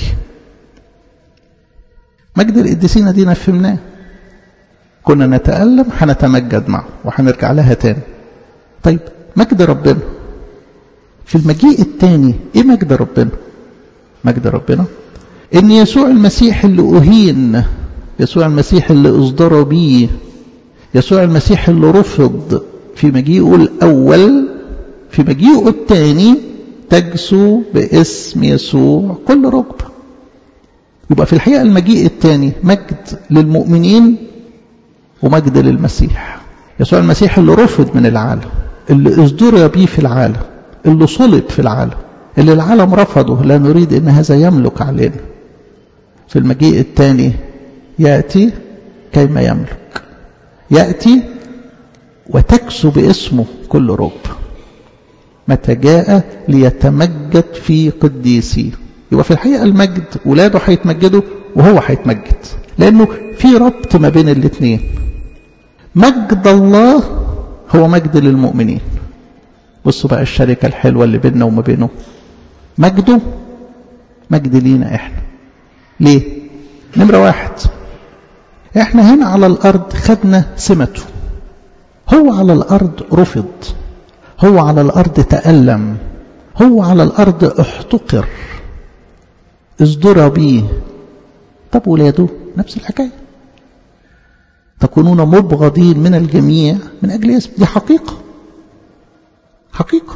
مجد القديسين دي فهمناه كنا نتألم هنتمجد معه وهنرجع لها تاني طيب مجد ربنا في المجيء الثاني ايه مجد ربنا مجد ربنا ان يسوع المسيح اللي اهين يسوع المسيح اللي اصدر بيه يسوع المسيح اللي رفض في مجيئه الاول في مجيئه الثاني تجسو باسم يسوع كل ركبه يبقى في الحقيقه المجيء الثاني مجد للمؤمنين ومجد للمسيح يسوع المسيح اللي رفض من العالم اللي ازدري بيه في العالم اللي صلب في العالم اللي العالم رفضه لا نريد ان هذا يملك علينا في المجيء الثاني ياتي كيما يملك ياتي وتكسو باسمه كل ركبه متى جاء ليتمجد في قديسيه يبقى في الحقيقه المجد ولاده هيتمجدوا وهو هيتمجد لانه في ربط ما بين الاثنين مجد الله هو مجد للمؤمنين بصوا بقى الشركة الحلوة اللي بيننا وما بينه مجده مجد لينا احنا ليه نمرة واحد احنا هنا على الارض خدنا سمته هو على الارض رفض هو على الارض تألم هو على الارض احتقر ازدرى بيه طب ولاده نفس الحكايه تكونون مبغضين من الجميع من أجل اسم دي حقيقة حقيقة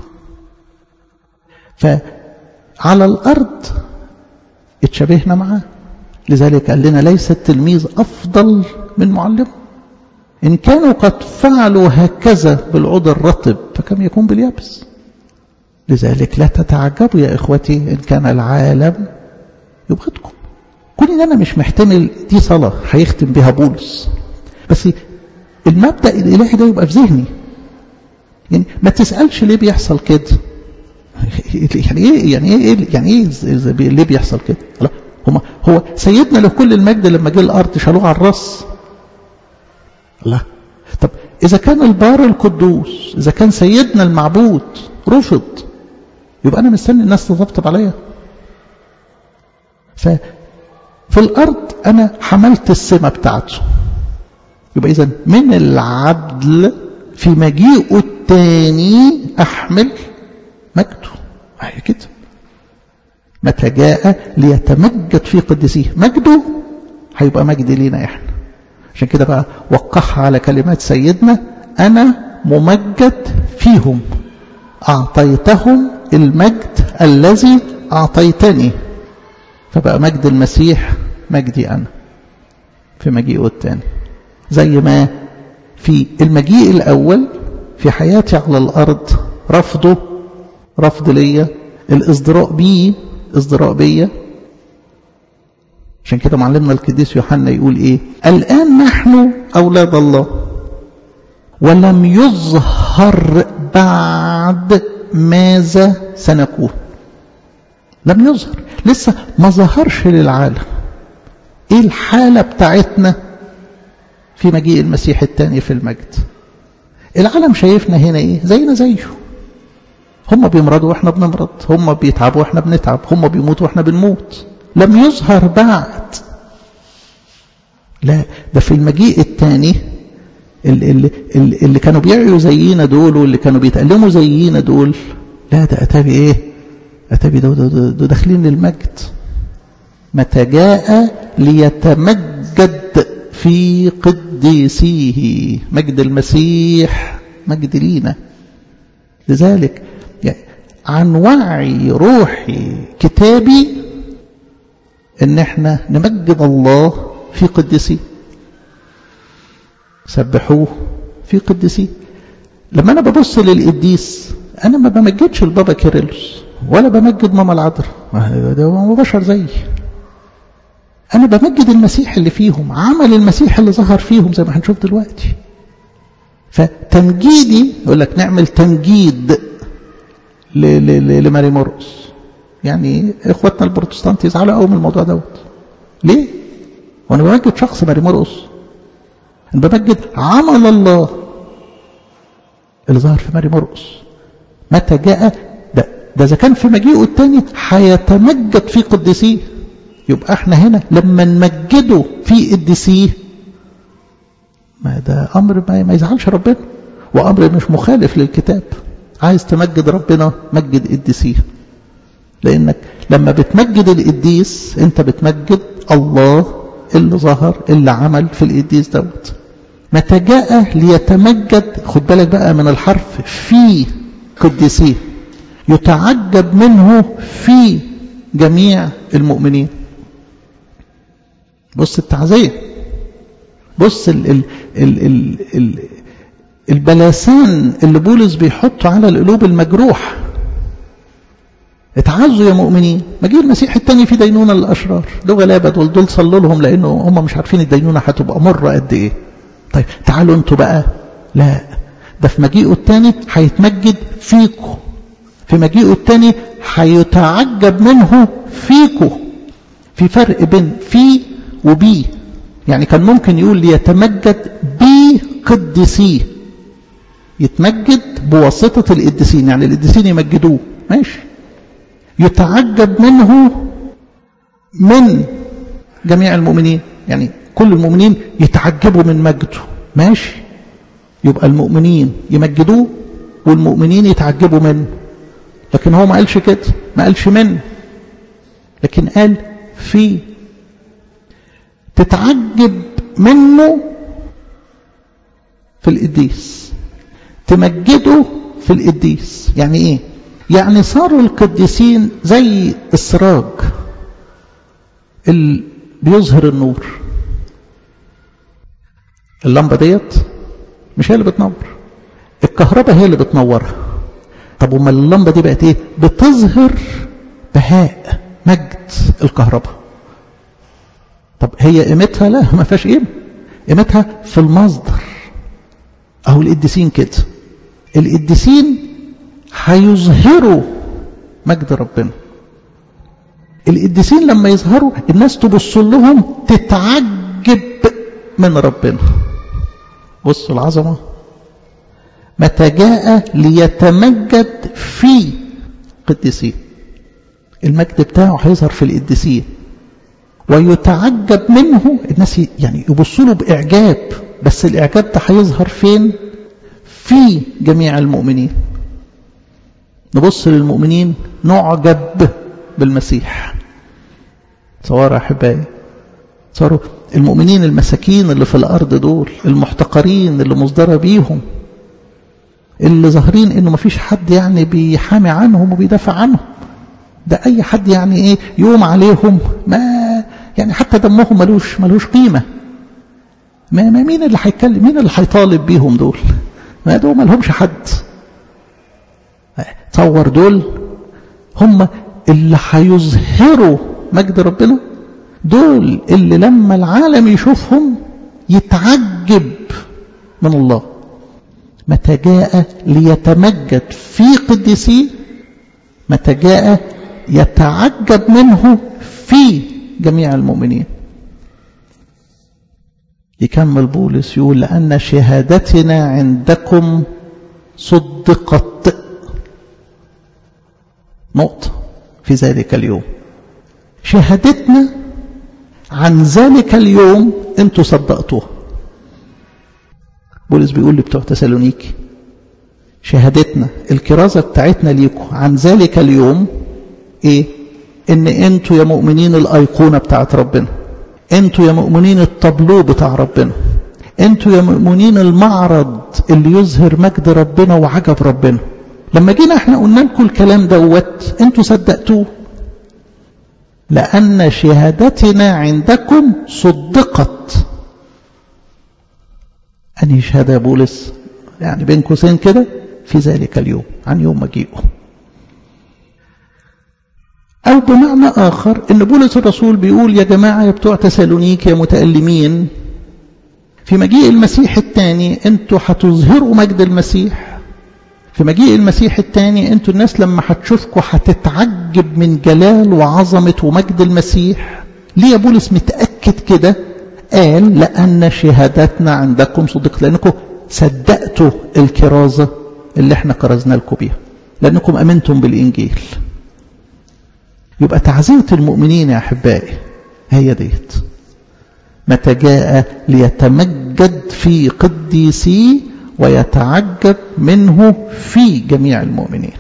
فعلى الأرض اتشبهنا معاه لذلك قال لنا ليس التلميذ أفضل من معلمه إن كانوا قد فعلوا هكذا بالعود الرطب فكم يكون باليابس لذلك لا تتعجبوا يا إخوتي إن كان العالم يبغضكم كون إن أنا مش محتمل دي صلاة هيختم بها بولس بس المبدأ الإلهي ده يبقى في ذهني يعني ما تسألش ليه بيحصل كده يعني ايه يعني ايه يعني ايه ليه بيحصل كده لا هما هو سيدنا له كل المجد لما جه الارض شالوه على الراس لا طب اذا كان البار القدوس اذا كان سيدنا المعبود رفض يبقى انا مستني الناس تطبطب عليا ف في الارض انا حملت السمه بتاعته يبقى إذا من العدل في مجيئه الثاني أحمل مجده هي كده متى جاء ليتمجد في قدسيه مجده هيبقى مجد لينا احنا عشان كده بقى وقعها على كلمات سيدنا أنا ممجد فيهم أعطيتهم المجد الذي أعطيتني فبقى مجد المسيح مجدي أنا في مجيئه الثاني زي ما في المجيء الأول في حياتي على الأرض رفضه رفض ليا الازدراء بيه ازدراء بيا عشان كده معلمنا القديس يوحنا يقول ايه الآن نحن أولاد الله ولم يظهر بعد ماذا سنكون لم يظهر لسه ما ظهرش للعالم ايه الحالة بتاعتنا في مجيء المسيح الثاني في المجد العالم شايفنا هنا ايه زينا زيه هم بيمرضوا واحنا بنمرض هم بيتعبوا واحنا بنتعب هم بيموتوا واحنا بنموت لم يظهر بعد لا ده في المجيء الثاني اللي, اللي, اللي كانوا بيعيوا زينا دول واللي كانوا بيتألموا زينا دول لا ده أتى بإيه أتى ده, ده, ده, ده داخلين للمجد متى جاء ليتمجد في قديسيه مجد المسيح مجد لينا لذلك يعني عن وعي روحي كتابي ان احنا نمجد الله في قدسيه سبحوه في قدسيه لما انا ببص للقديس انا ما بمجدش البابا كيرلس ولا بمجد ماما العذراء ده بشر زيي انا بمجد المسيح اللي فيهم عمل المسيح اللي ظهر فيهم زي ما هنشوف دلوقتي فتمجيدي يقول لك نعمل تمجيد لماري مرقس يعني اخواتنا البروتستانت يزعلوا قوي من الموضوع دوت ليه وانا بمجد شخص ماري مرقس انا بمجد عمل الله اللي ظهر في ماري مرقس متى جاء ده ده اذا كان في مجيئه الثاني هيتمجد في قدسيه يبقى احنا هنا لما نمجده في قدسيه ما ده امر ما, ما يزعلش ربنا وامر مش مخالف للكتاب عايز تمجد ربنا مجد قدسيه لانك لما بتمجد القديس انت بتمجد الله اللي ظهر اللي عمل في القديس دوت متى جاء ليتمجد خد بالك بقى من الحرف في قدسيه يتعجب منه في جميع المؤمنين بص التعزية بص ال ال ال ال ال البلاسان اللي بولس بيحطه على القلوب المجروح اتعزوا يا مؤمنين مجيء المسيح التاني في دينونة للأشرار دول غلابة دول دول صلوا لهم لأنه هم مش عارفين الدينونة هتبقى مرة قد إيه طيب تعالوا انتوا بقى لا ده في مجيئه التاني هيتمجد فيكم في مجيئه التاني هيتعجب منه فيكم في فرق بين في وبي يعني كان ممكن يقول ليتمجد بقدسيه يتمجد بواسطة القديسين يعني القديسين يمجدوه ماشي يتعجب منه من جميع المؤمنين يعني كل المؤمنين يتعجبوا من مجده ماشي يبقى المؤمنين يمجدوه والمؤمنين يتعجبوا منه لكن هو ما قالش كده ما قالش منه لكن قال في تتعجب منه في القديس تمجده في القديس يعني ايه يعني صاروا القديسين زي السراج اللي بيظهر النور اللمبة ديت مش هي اللي بتنور الكهرباء هي اللي بتنورها طب وما اللمبة دي بقت ايه بتظهر بهاء مجد الكهرباء طب هي قيمتها لا ما فيهاش قيمه قيمتها في المصدر اهو القديسين كده القديسين هيظهروا مجد ربنا القديسين لما يظهروا الناس تبص لهم تتعجب من ربنا بصوا العظمه متى جاء ليتمجد في قديسين المجد بتاعه هيظهر في القديسين ويتعجب منه الناس يعني يبصوا له بإعجاب بس الإعجاب ده هيظهر فين في جميع المؤمنين نبص للمؤمنين نعجب بالمسيح صور أحبائي صاروا المؤمنين المساكين اللي في الأرض دول المحتقرين اللي مصدرة بيهم اللي ظاهرين انه مفيش حد يعني بيحامي عنهم وبيدافع عنهم ده اي حد يعني ايه يوم عليهم ما يعني حتى دمهم ملوش ملوش قيمه ما, ما مين اللي هيتكلم مين اللي هيطالب بيهم دول ما دول ما لهمش حد تصور دول هم اللي هيظهروا مجد ربنا دول اللي لما العالم يشوفهم يتعجب من الله متى جاء ليتمجد في قدسيه متى جاء يتعجب منه في جميع المؤمنين يكمل بولس يقول لأن شهادتنا عندكم صدقت نقطة في ذلك اليوم شهادتنا عن ذلك اليوم انتوا صدقتوها بولس بيقول لي بتوع تسالونيكي شهادتنا الكرازة بتاعتنا ليكم عن ذلك اليوم ايه ان انتوا يا مؤمنين الايقونة بتاعت ربنا انتوا يا مؤمنين الطابلو بتاع ربنا انتوا يا مؤمنين المعرض اللي يظهر مجد ربنا وعجب ربنا لما جينا احنا قلنا لكم الكلام دوت انتوا صدقتوه لأن شهادتنا عندكم صدقت أنهي شهادة يا بولس يعني بين قوسين كده في ذلك اليوم عن يوم مجيئه أو بمعنى آخر إن بولس الرسول بيقول يا جماعة يا بتوع تسالونيك يا متألمين في مجيء المسيح الثاني انتوا هتظهروا مجد المسيح في مجيء المسيح الثاني انتوا الناس لما هتشوفكوا هتتعجب من جلال وعظمة ومجد المسيح ليه يا بولس متأكد كده قال لأن شهادتنا عندكم صدق لأنكم صدقتوا الكرازة اللي احنا كرزنا لكم بيها لأنكم أمنتم بالإنجيل يبقى تعزية المؤمنين يا أحبائي هي ديت متى جاء ليتمجد في قديسيه ويتعجب منه في جميع المؤمنين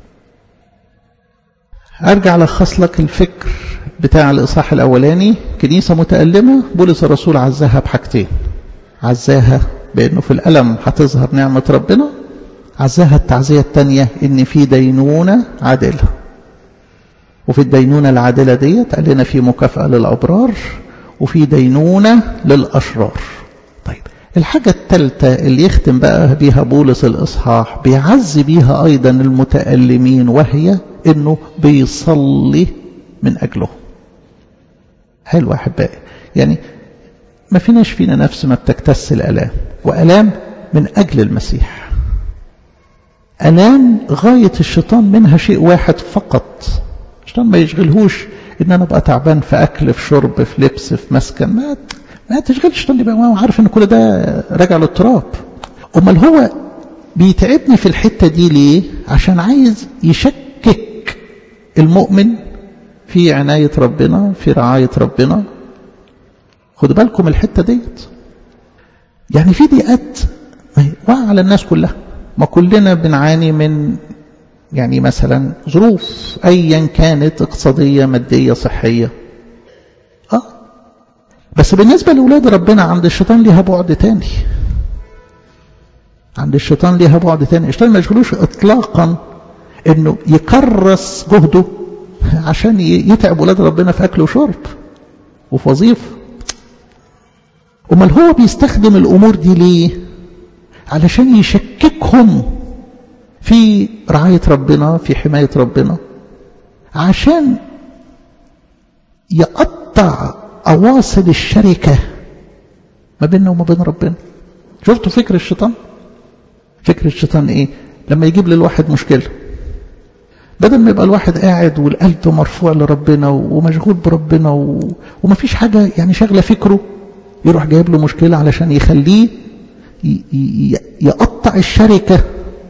أرجع لخص لك الفكر بتاع الإصحاح الأولاني كنيسة متألمة بولس الرسول عزاها بحاجتين عزاها بأنه في الألم هتظهر نعمة ربنا عزاها التعزية الثانية إن في دينونة عادلة وفي الدينونة العادلة ديت قال لنا في مكافأة للأبرار وفي دينونة للأشرار طيب الحاجة الثالثة اللي يختم بقى بيها بولس الإصحاح بيعزي بيها أيضا المتألمين وهي إنه بيصلي من أجلهم حلو أحبائي يعني ما فيناش فينا نفس ما بتكتس الألام وألام من أجل المسيح ألام غاية الشيطان منها شيء واحد فقط الشيطان ما يشغلهوش ان انا ابقى تعبان في اكل في شرب في لبس في مسكن ما ما تشغلش الشيطان يبقى هو عارف ان كل ده راجع للتراب امال هو بيتعبني في الحته دي ليه عشان عايز يشكك المؤمن في عنايه ربنا في رعايه ربنا خدوا بالكم الحته ديت يعني في ضيقات واقعه على الناس كلها ما كلنا بنعاني من يعني مثلا ظروف ايا كانت اقتصاديه ماديه صحيه اه بس بالنسبه لاولاد ربنا عند الشيطان ليها بعد تاني عند الشيطان ليها بعد تاني الشيطان ما يشغلوش اطلاقا انه يكرس جهده عشان يتعب ولاد ربنا في اكل وشرب وفي وظيفه امال هو بيستخدم الامور دي ليه علشان يشككهم في رعاية ربنا في حماية ربنا عشان يقطع أواصل الشركة ما بيننا وما بين ربنا شفتوا فكر الشيطان فكر الشيطان ايه لما يجيب للواحد مشكلة بدل ما يبقى الواحد قاعد والقلب مرفوع لربنا ومشغول بربنا و... ومفيش حاجة يعني شغلة فكره يروح جايب له مشكلة علشان يخليه ي... ي... يقطع الشركة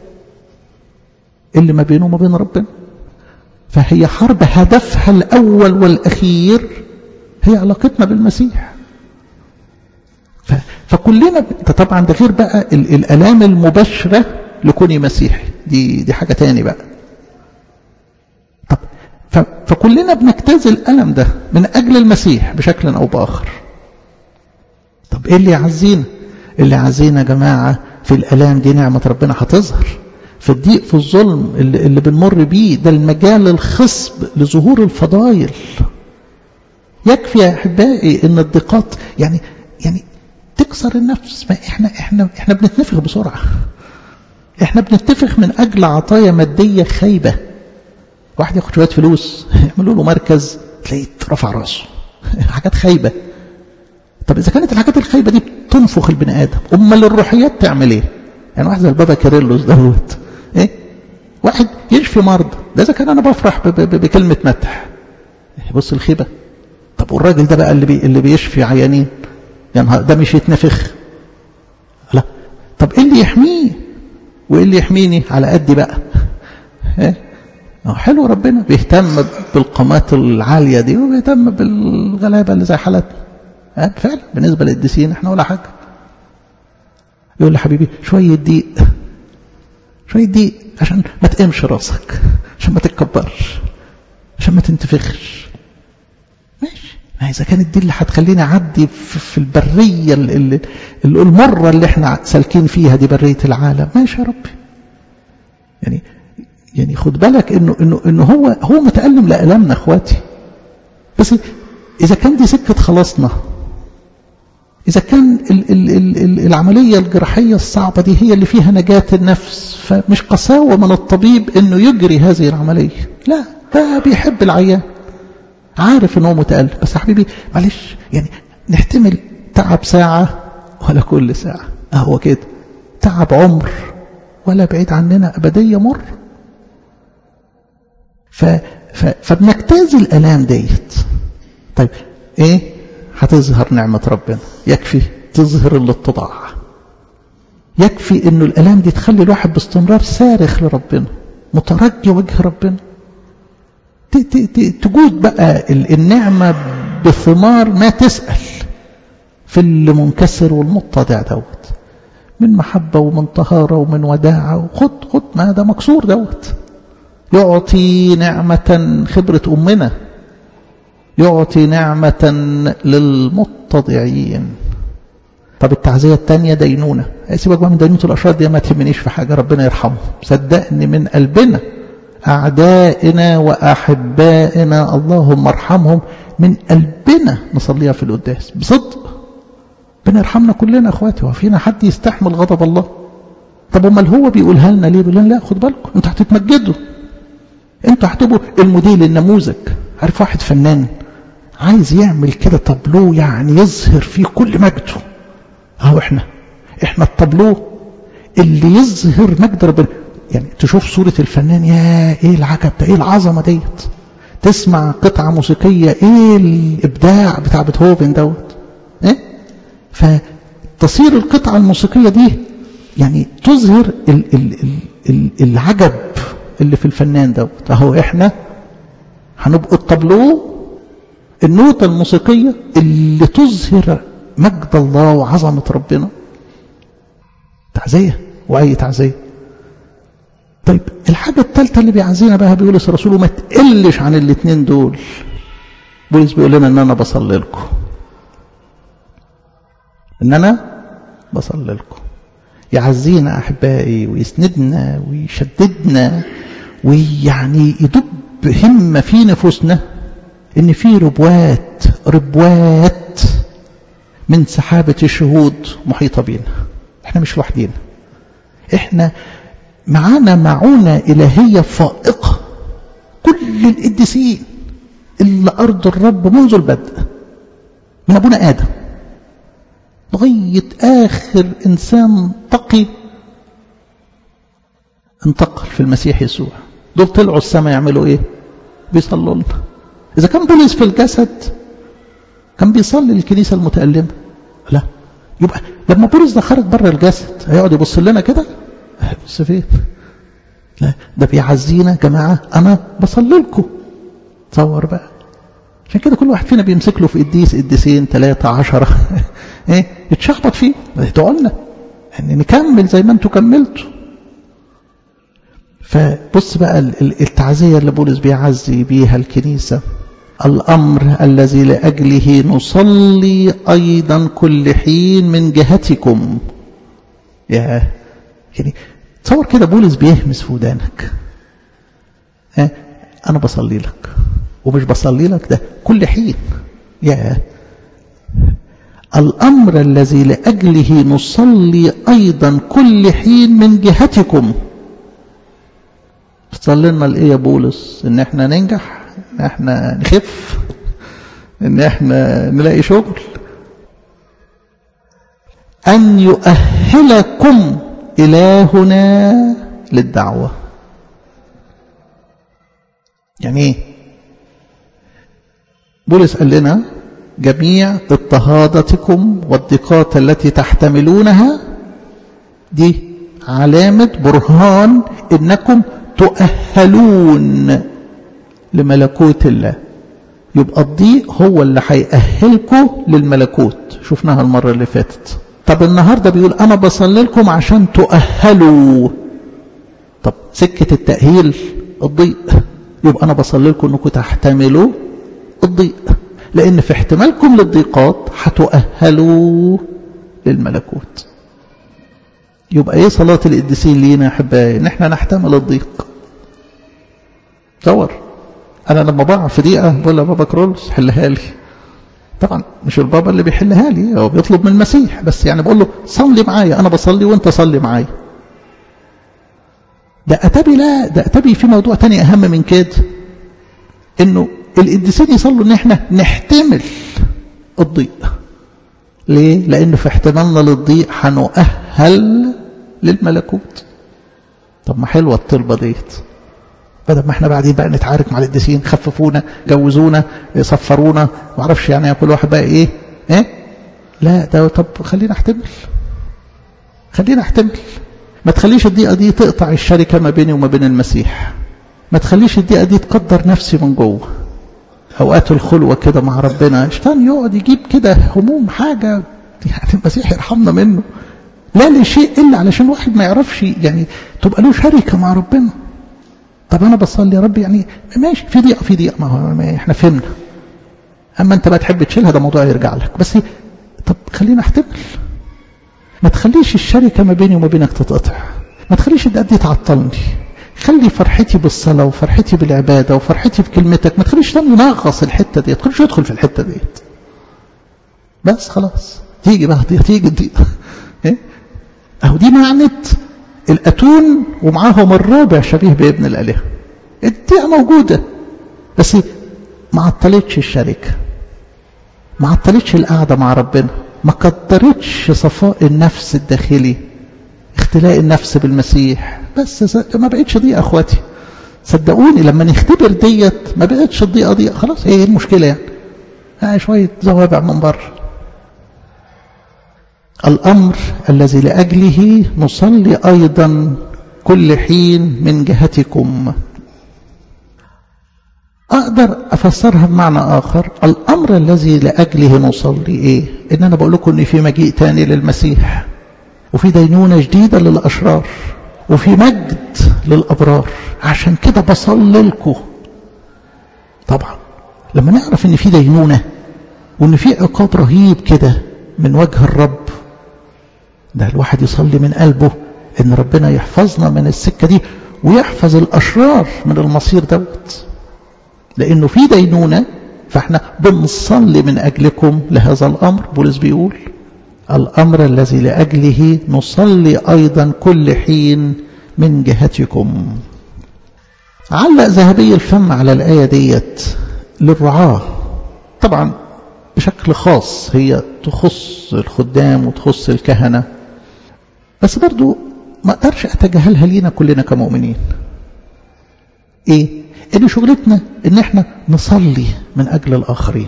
اللي ما بينه وما بين ربنا فهي حرب هدفها الأول والأخير هي علاقتنا بالمسيح ف... فكلنا ده طبعا ده غير بقى ال... الآلام المباشرة لكوني مسيحي دي دي حاجة تاني بقى طب ف... فكلنا بنجتاز الألم ده من أجل المسيح بشكل أو بآخر طب إيه اللي يعزينا اللي يعزينا يا جماعة في الآلام دي نعمة ربنا هتظهر في الضيق في الظلم اللي, اللي بنمر بيه ده المجال الخصب لظهور الفضائل يكفي يا احبائي ان الضيقات يعني يعني تكسر النفس ما احنا احنا احنا بنتنفخ بسرعه احنا بنتفخ من اجل عطايا ماديه خايبه واحد ياخد شويه فلوس يعملوا له مركز تلاقيه رفع راسه حاجات خايبه طب اذا كانت الحاجات الخايبه دي بتنفخ البني ادم امال الروحيات تعمل ايه يعني واحد زي البابا كيرلس دوت ايه واحد يشفي مرضى ده اذا كان انا بفرح ب ب بكلمه مدح بص الخيبه طب والراجل ده بقى اللي بي اللي بيشفي عيانين يعني ده مش يتنفخ لا طب ايه اللي يحميه وايه اللي يحميني على قدي بقى ايه حلو ربنا بيهتم بالقامات العالية دي وبيهتم بالغلابة اللي زي حالتنا اه فعلا بالنسبة للقديسين احنا ولا حاجة يقول لي حبيبي شوية دقيق شوية دقيق عشان ما تقمش راسك عشان ما تتكبرش عشان ما تنتفخش ماشي ما إذا كانت دي اللي هتخليني أعدي في البرية اللي المرة اللي احنا سالكين فيها دي برية العالم ماشي يا ربي يعني يعني خد بالك انه انه انه هو هو متألم لألمنا اخواتي بس إذا كان دي سكة خلاصنا إذا كان ال ال ال العملية الجراحية الصعبة دي هي اللي فيها نجاة النفس فمش قساوة من الطبيب انه يجري هذه العملية لا ده بيحب العيان عارف ان هو متألم بس يا حبيبي معلش يعني نحتمل تعب ساعة ولا كل ساعة اهو كده تعب عمر ولا بعيد عننا أبدية مر ف ف فبنجتاز الآلام ديت طيب ايه هتظهر نعمة ربنا يكفي تظهر الاتضاع يكفي انه الآلام دي تخلي الواحد باستمرار صارخ لربنا مترجي وجه ربنا تجود بقى النعمة بثمار ما تسأل في اللي منكسر والمتضع دوت من محبة ومن طهارة ومن وداعة خد خد ما ده مكسور دوت يعطي نعمة خبرة أمنا يعطي نعمة للمتضعين طب التعزية الثانية دينونة سيبك بقى من دينونة الأشرار دي ما تهمنيش في حاجة ربنا يرحمهم صدقني من قلبنا أعدائنا وأحبائنا اللهم ارحمهم من قلبنا نصليها في القداس بصدق ربنا يرحمنا كلنا اخواتي هو فينا حد يستحمل غضب الله طب امال هو بيقولها لنا ليه بيقول لنا لا خد بالكم انتوا هتتمجدوا انتوا هتبقوا الموديل النموذج عارف واحد فنان عايز يعمل كده طابلو يعني يظهر فيه كل مجده اهو احنا احنا الطابلو اللي يظهر مجد ربنا يعني تشوف صورة الفنان يا ايه العجب ده ايه العظمة ديت تسمع قطعة موسيقية ايه الابداع بتاع بيتهوفن دوت ايه فتصير القطعة الموسيقية دي يعني تظهر ال ال ال ال العجب اللي في الفنان دوت اهو احنا هنبقى الطابلو النوتة الموسيقية اللي تظهر مجد الله وعظمة ربنا تعزية وأي تعزية طيب الحاجة الثالثة اللي بيعزينا بها بيقول الرسول وما تقلش عن الاثنين دول بولس بيقول لنا ان انا بصلي لكم ان انا بصلي لكم يعزينا احبائي ويسندنا ويشددنا ويعني يدب همة في نفوسنا ان في ربوات ربوات من سحابة الشهود محيطة بينا احنا مش لوحدينا احنا معانا معونة إلهية فائقة كل القديسين اللي أرض الرب منذ البدء من أبونا آدم لغاية آخر إنسان تقي انتقل في المسيح يسوع دول طلعوا السماء يعملوا إيه بيصلوا لنا إذا كان بولس في الجسد كان بيصلي للكنيسة المتألمة لا يبقى لما بولس ده خرج بره الجسد هيقعد يبص لنا كده بص فين لا ده بيعزينا جماعة أنا بصلي لكم تصور بقى عشان كده كل واحد فينا بيمسك له في قديس قديسين ثلاثة عشرة ايه يتشخبط فيه ادعوا لنا يعني نكمل زي ما انتوا كملتوا فبص بقى التعزية اللي بولس بيعزي بيها الكنيسة الأمر الذي لأجله نصلي أيضا كل حين من جهتكم يا يعني تصور كده بولس بيهمس في ودانك ها أنا بصلي لك ومش بصلي لك ده كل حين يا الأمر الذي لأجله نصلي أيضا كل حين من جهتكم تصلي لنا لإيه يا بولس إن احنا ننجح إن احنا نخف إن احنا نلاقي شغل أن يؤهلكم إلهنا للدعوة يعني ايه بولس قال لنا جميع اضطهاداتكم والضيقات التي تحتملونها دي علامة برهان انكم تؤهلون لملكوت الله يبقى الضيق هو اللي هيأهلكم للملكوت شفناها المرة اللي فاتت طب النهاردة بيقول أنا بصلي لكم عشان تؤهلوا طب سكة التأهيل الضيق يبقى أنا بصلي لكم أنكم تحتملوا الضيق لأن في احتمالكم للضيقات هتؤهلوا للملكوت يبقى ايه صلاة القديسين لينا يا احبائي ان احنا نحتمل الضيق تصور انا لما بقع في ضيقه بقول له بابا كرولس حلها لي طبعا مش البابا اللي بيحلها لي هو بيطلب من المسيح بس يعني بقول له صلي معايا انا بصلي وانت صلي معايا ده اتبي لا ده اتبي في موضوع تاني اهم من كده انه القديسين يصلوا ان احنا نحتمل الضيق ليه لانه في احتمالنا للضيق هنؤهل للملكوت طب ما حلوه الطلبه ديت بدل ما احنا بعدين بقى نتعارك مع القديسين خففونا جوزونا صفرونا ما اعرفش يعني كل واحد بقى ايه ايه لا ده طب خلينا احتمل خلينا احتمل ما تخليش الضيقه دي تقطع الشركه ما بيني وما بين المسيح ما تخليش الضيقه دي تقدر نفسي من جوه اوقات الخلوه كده مع ربنا الشيطان يقعد يجيب كده هموم حاجه يعني المسيح يرحمنا منه لا لشيء الا علشان الواحد ما يعرفش يعني تبقى له شركه مع ربنا طب انا بصلي يا رب يعني ماشي في ضيقه في ضيقه ما هو ما احنا فهمنا اما انت بقى تحب تشيلها ده موضوع يرجع لك بس طب خلينا احتمل ما تخليش الشركه ما بيني وما بينك تتقطع ما تخليش الدقات دي تعطلني خلي فرحتي بالصلاه وفرحتي بالعباده وفرحتي بكلمتك ما تخليش ده ينغص الحته ديت ما تخليش يدخل في الحته ديت بس خلاص تيجي بقى تيجي الضيقه ايه اهو دي معنت الأتون ومعاهم الرابع شبيه بابن الآلهة الدقيقة موجودة بس ما عطلتش الشركة ما عطلتش القعدة مع ربنا ما قدرتش صفاء النفس الداخلي اختلاء النفس بالمسيح بس ما بقتش ضيقة اخواتي صدقوني لما نختبر ديت ما بقتش الضيقة ضيقة خلاص ايه المشكلة يعني آه شوية زوابع من بره الأمر الذي لأجله نصلي أيضا كل حين من جهتكم أقدر أفسرها بمعنى آخر الأمر الذي لأجله نصلي إيه إن أنا بقول لكم إن في مجيء تاني للمسيح وفي دينونة جديدة للأشرار وفي مجد للأبرار عشان كده بصلي لكم طبعا لما نعرف إن في دينونة وإن في عقاب رهيب كده من وجه الرب ده الواحد يصلي من قلبه ان ربنا يحفظنا من السكة دي ويحفظ الاشرار من المصير دوت لانه في دينونة فاحنا بنصلي من اجلكم لهذا الامر بولس بيقول الامر الذي لاجله نصلي ايضا كل حين من جهتكم علق ذهبي الفم على الايه ديت للرعاه طبعا بشكل خاص هي تخص الخدام وتخص الكهنة بس برضو ما اقدرش اتجاهلها لينا كلنا كمؤمنين ايه ان شغلتنا ان احنا نصلي من اجل الاخرين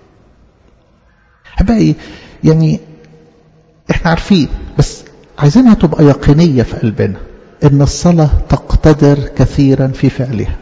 احبائي يعني احنا عارفين بس عايزينها تبقى يقينية في قلبنا ان الصلاة تقتدر كثيرا في فعلها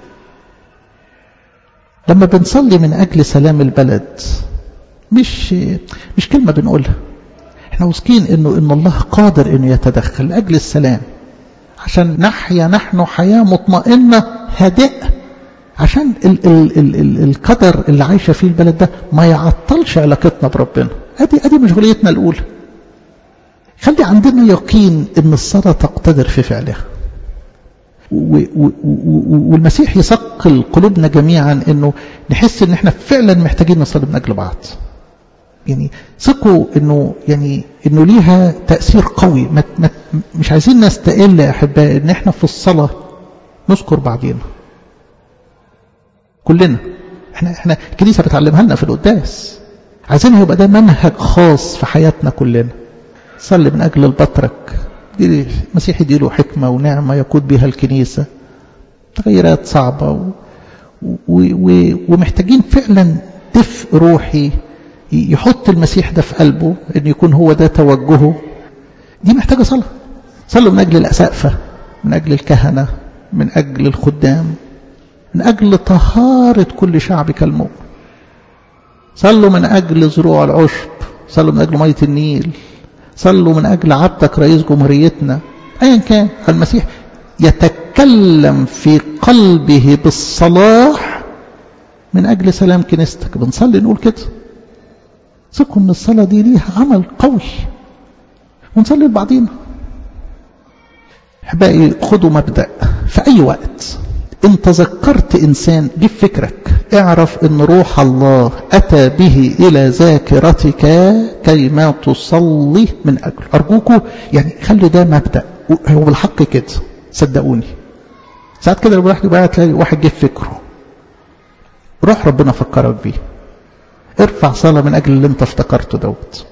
لما بنصلي من اجل سلام البلد مش مش كلمة بنقولها احنا واثقين انه ان الله قادر انه يتدخل لاجل السلام عشان نحيا نحن حياة مطمئنة هادئة عشان ال ال ال ال القدر اللي عايشة فيه البلد ده ما يعطلش علاقتنا بربنا ادي ادي مشغوليتنا الاولى خلي عندنا يقين ان الصلاة تقتدر في فعلها والمسيح يثقل قلوبنا جميعا انه نحس ان احنا فعلا محتاجين نصلي من اجل بعض يعني ثقوا انه يعني انه ليها تاثير قوي ما ما مش عايزين نستقل يا احبائي ان احنا في الصلاه نذكر بعضينا كلنا احنا احنا الكنيسه بتعلمها لنا في القداس عايزين يبقى ده منهج خاص في حياتنا كلنا صلي من اجل البطرك دي المسيح يديله حكمه ونعمه يقود بها الكنيسه تغييرات صعبه و و و ومحتاجين فعلا دفء روحي يحط المسيح ده في قلبه ان يكون هو ده توجهه دي محتاجة صلاة صلوا من أجل الأسقفة من أجل الكهنة من أجل الخدام من أجل طهارة كل شعب كالمؤمن صلوا من أجل زروع العشب صلوا من أجل مية النيل صلوا من أجل عبدك رئيس جمهوريتنا أيا كان المسيح يتكلم في قلبه بالصلاح من أجل سلام كنيستك بنصلي نقول كده ثقوا ان الصلاة دي ليها عمل قوي ونصلي لبعضينا احبائي خدوا مبدأ في أي وقت إن تذكرت إنسان جيب فكرك اعرف إن روح الله أتى به إلى ذاكرتك كيما تصلي من أجله أرجوكوا يعني خلي ده مبدأ هو بالحق كده صدقوني ساعات كده لما واحد يبقى تلاقي واحد جه فكره روح ربنا فكرك بيه ارفع صلاة من أجل اللي انت افتكرته دوت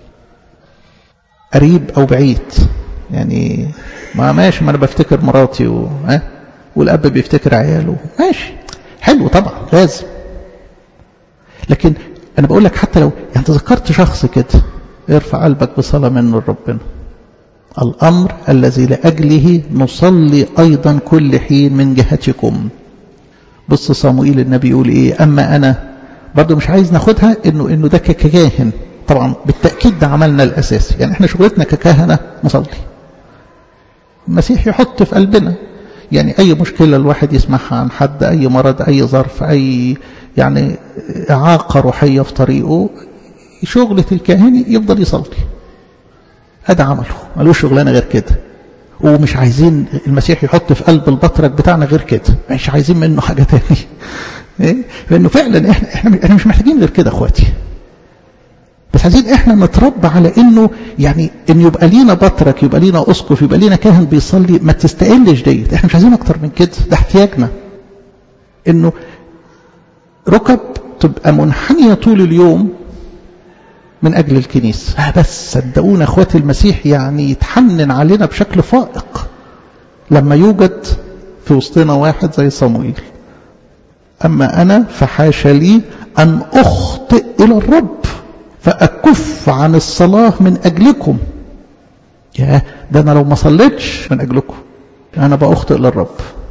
قريب أو بعيد يعني ما ماشي ما أنا بفتكر مراتي و... ها والأب بيفتكر عياله ماشي حلو طبعا لازم لكن أنا بقول لك حتى لو يعني تذكرت شخص كده ارفع قلبك بصلاة منه لربنا الأمر الذي لأجله نصلي أيضا كل حين من جهتكم بص صموئيل النبي يقول إيه أما أنا برضه مش عايز ناخدها إنه إنه ده ككاهن طبعا بالتأكيد ده عملنا الأساسي يعني إحنا شغلتنا ككهنة نصلي المسيح يحط في قلبنا يعني أي مشكلة الواحد يسمعها عن حد أي مرض أي ظرف أي يعني إعاقة روحية في طريقه شغلة الكاهن يفضل يصلي هذا عمله ملوش شغلانة غير كده ومش عايزين المسيح يحط في قلب البطرك بتاعنا غير كده مش عايزين منه حاجة تاني إيه؟ لأنه فعلا احنا, احنا, احنا مش محتاجين غير كده اخواتي بس عايزين احنا نتربى على انه يعني ان يبقى لينا بطرك يبقى لينا اسقف يبقى لينا كاهن بيصلي ما تستقلش ديت احنا مش عايزين اكتر من كده ده احتياجنا انه ركب تبقى منحنية طول اليوم من أجل الكنيسة آه بس صدقونا أخواتي المسيح يعني يتحنن علينا بشكل فائق لما يوجد في وسطنا واحد زي صموئيل أما أنا فحاش لي أن أخطئ إلى الرب فأكف عن الصلاة من أجلكم يا ده أنا لو ما صليتش من أجلكم أنا بأخطئ للرب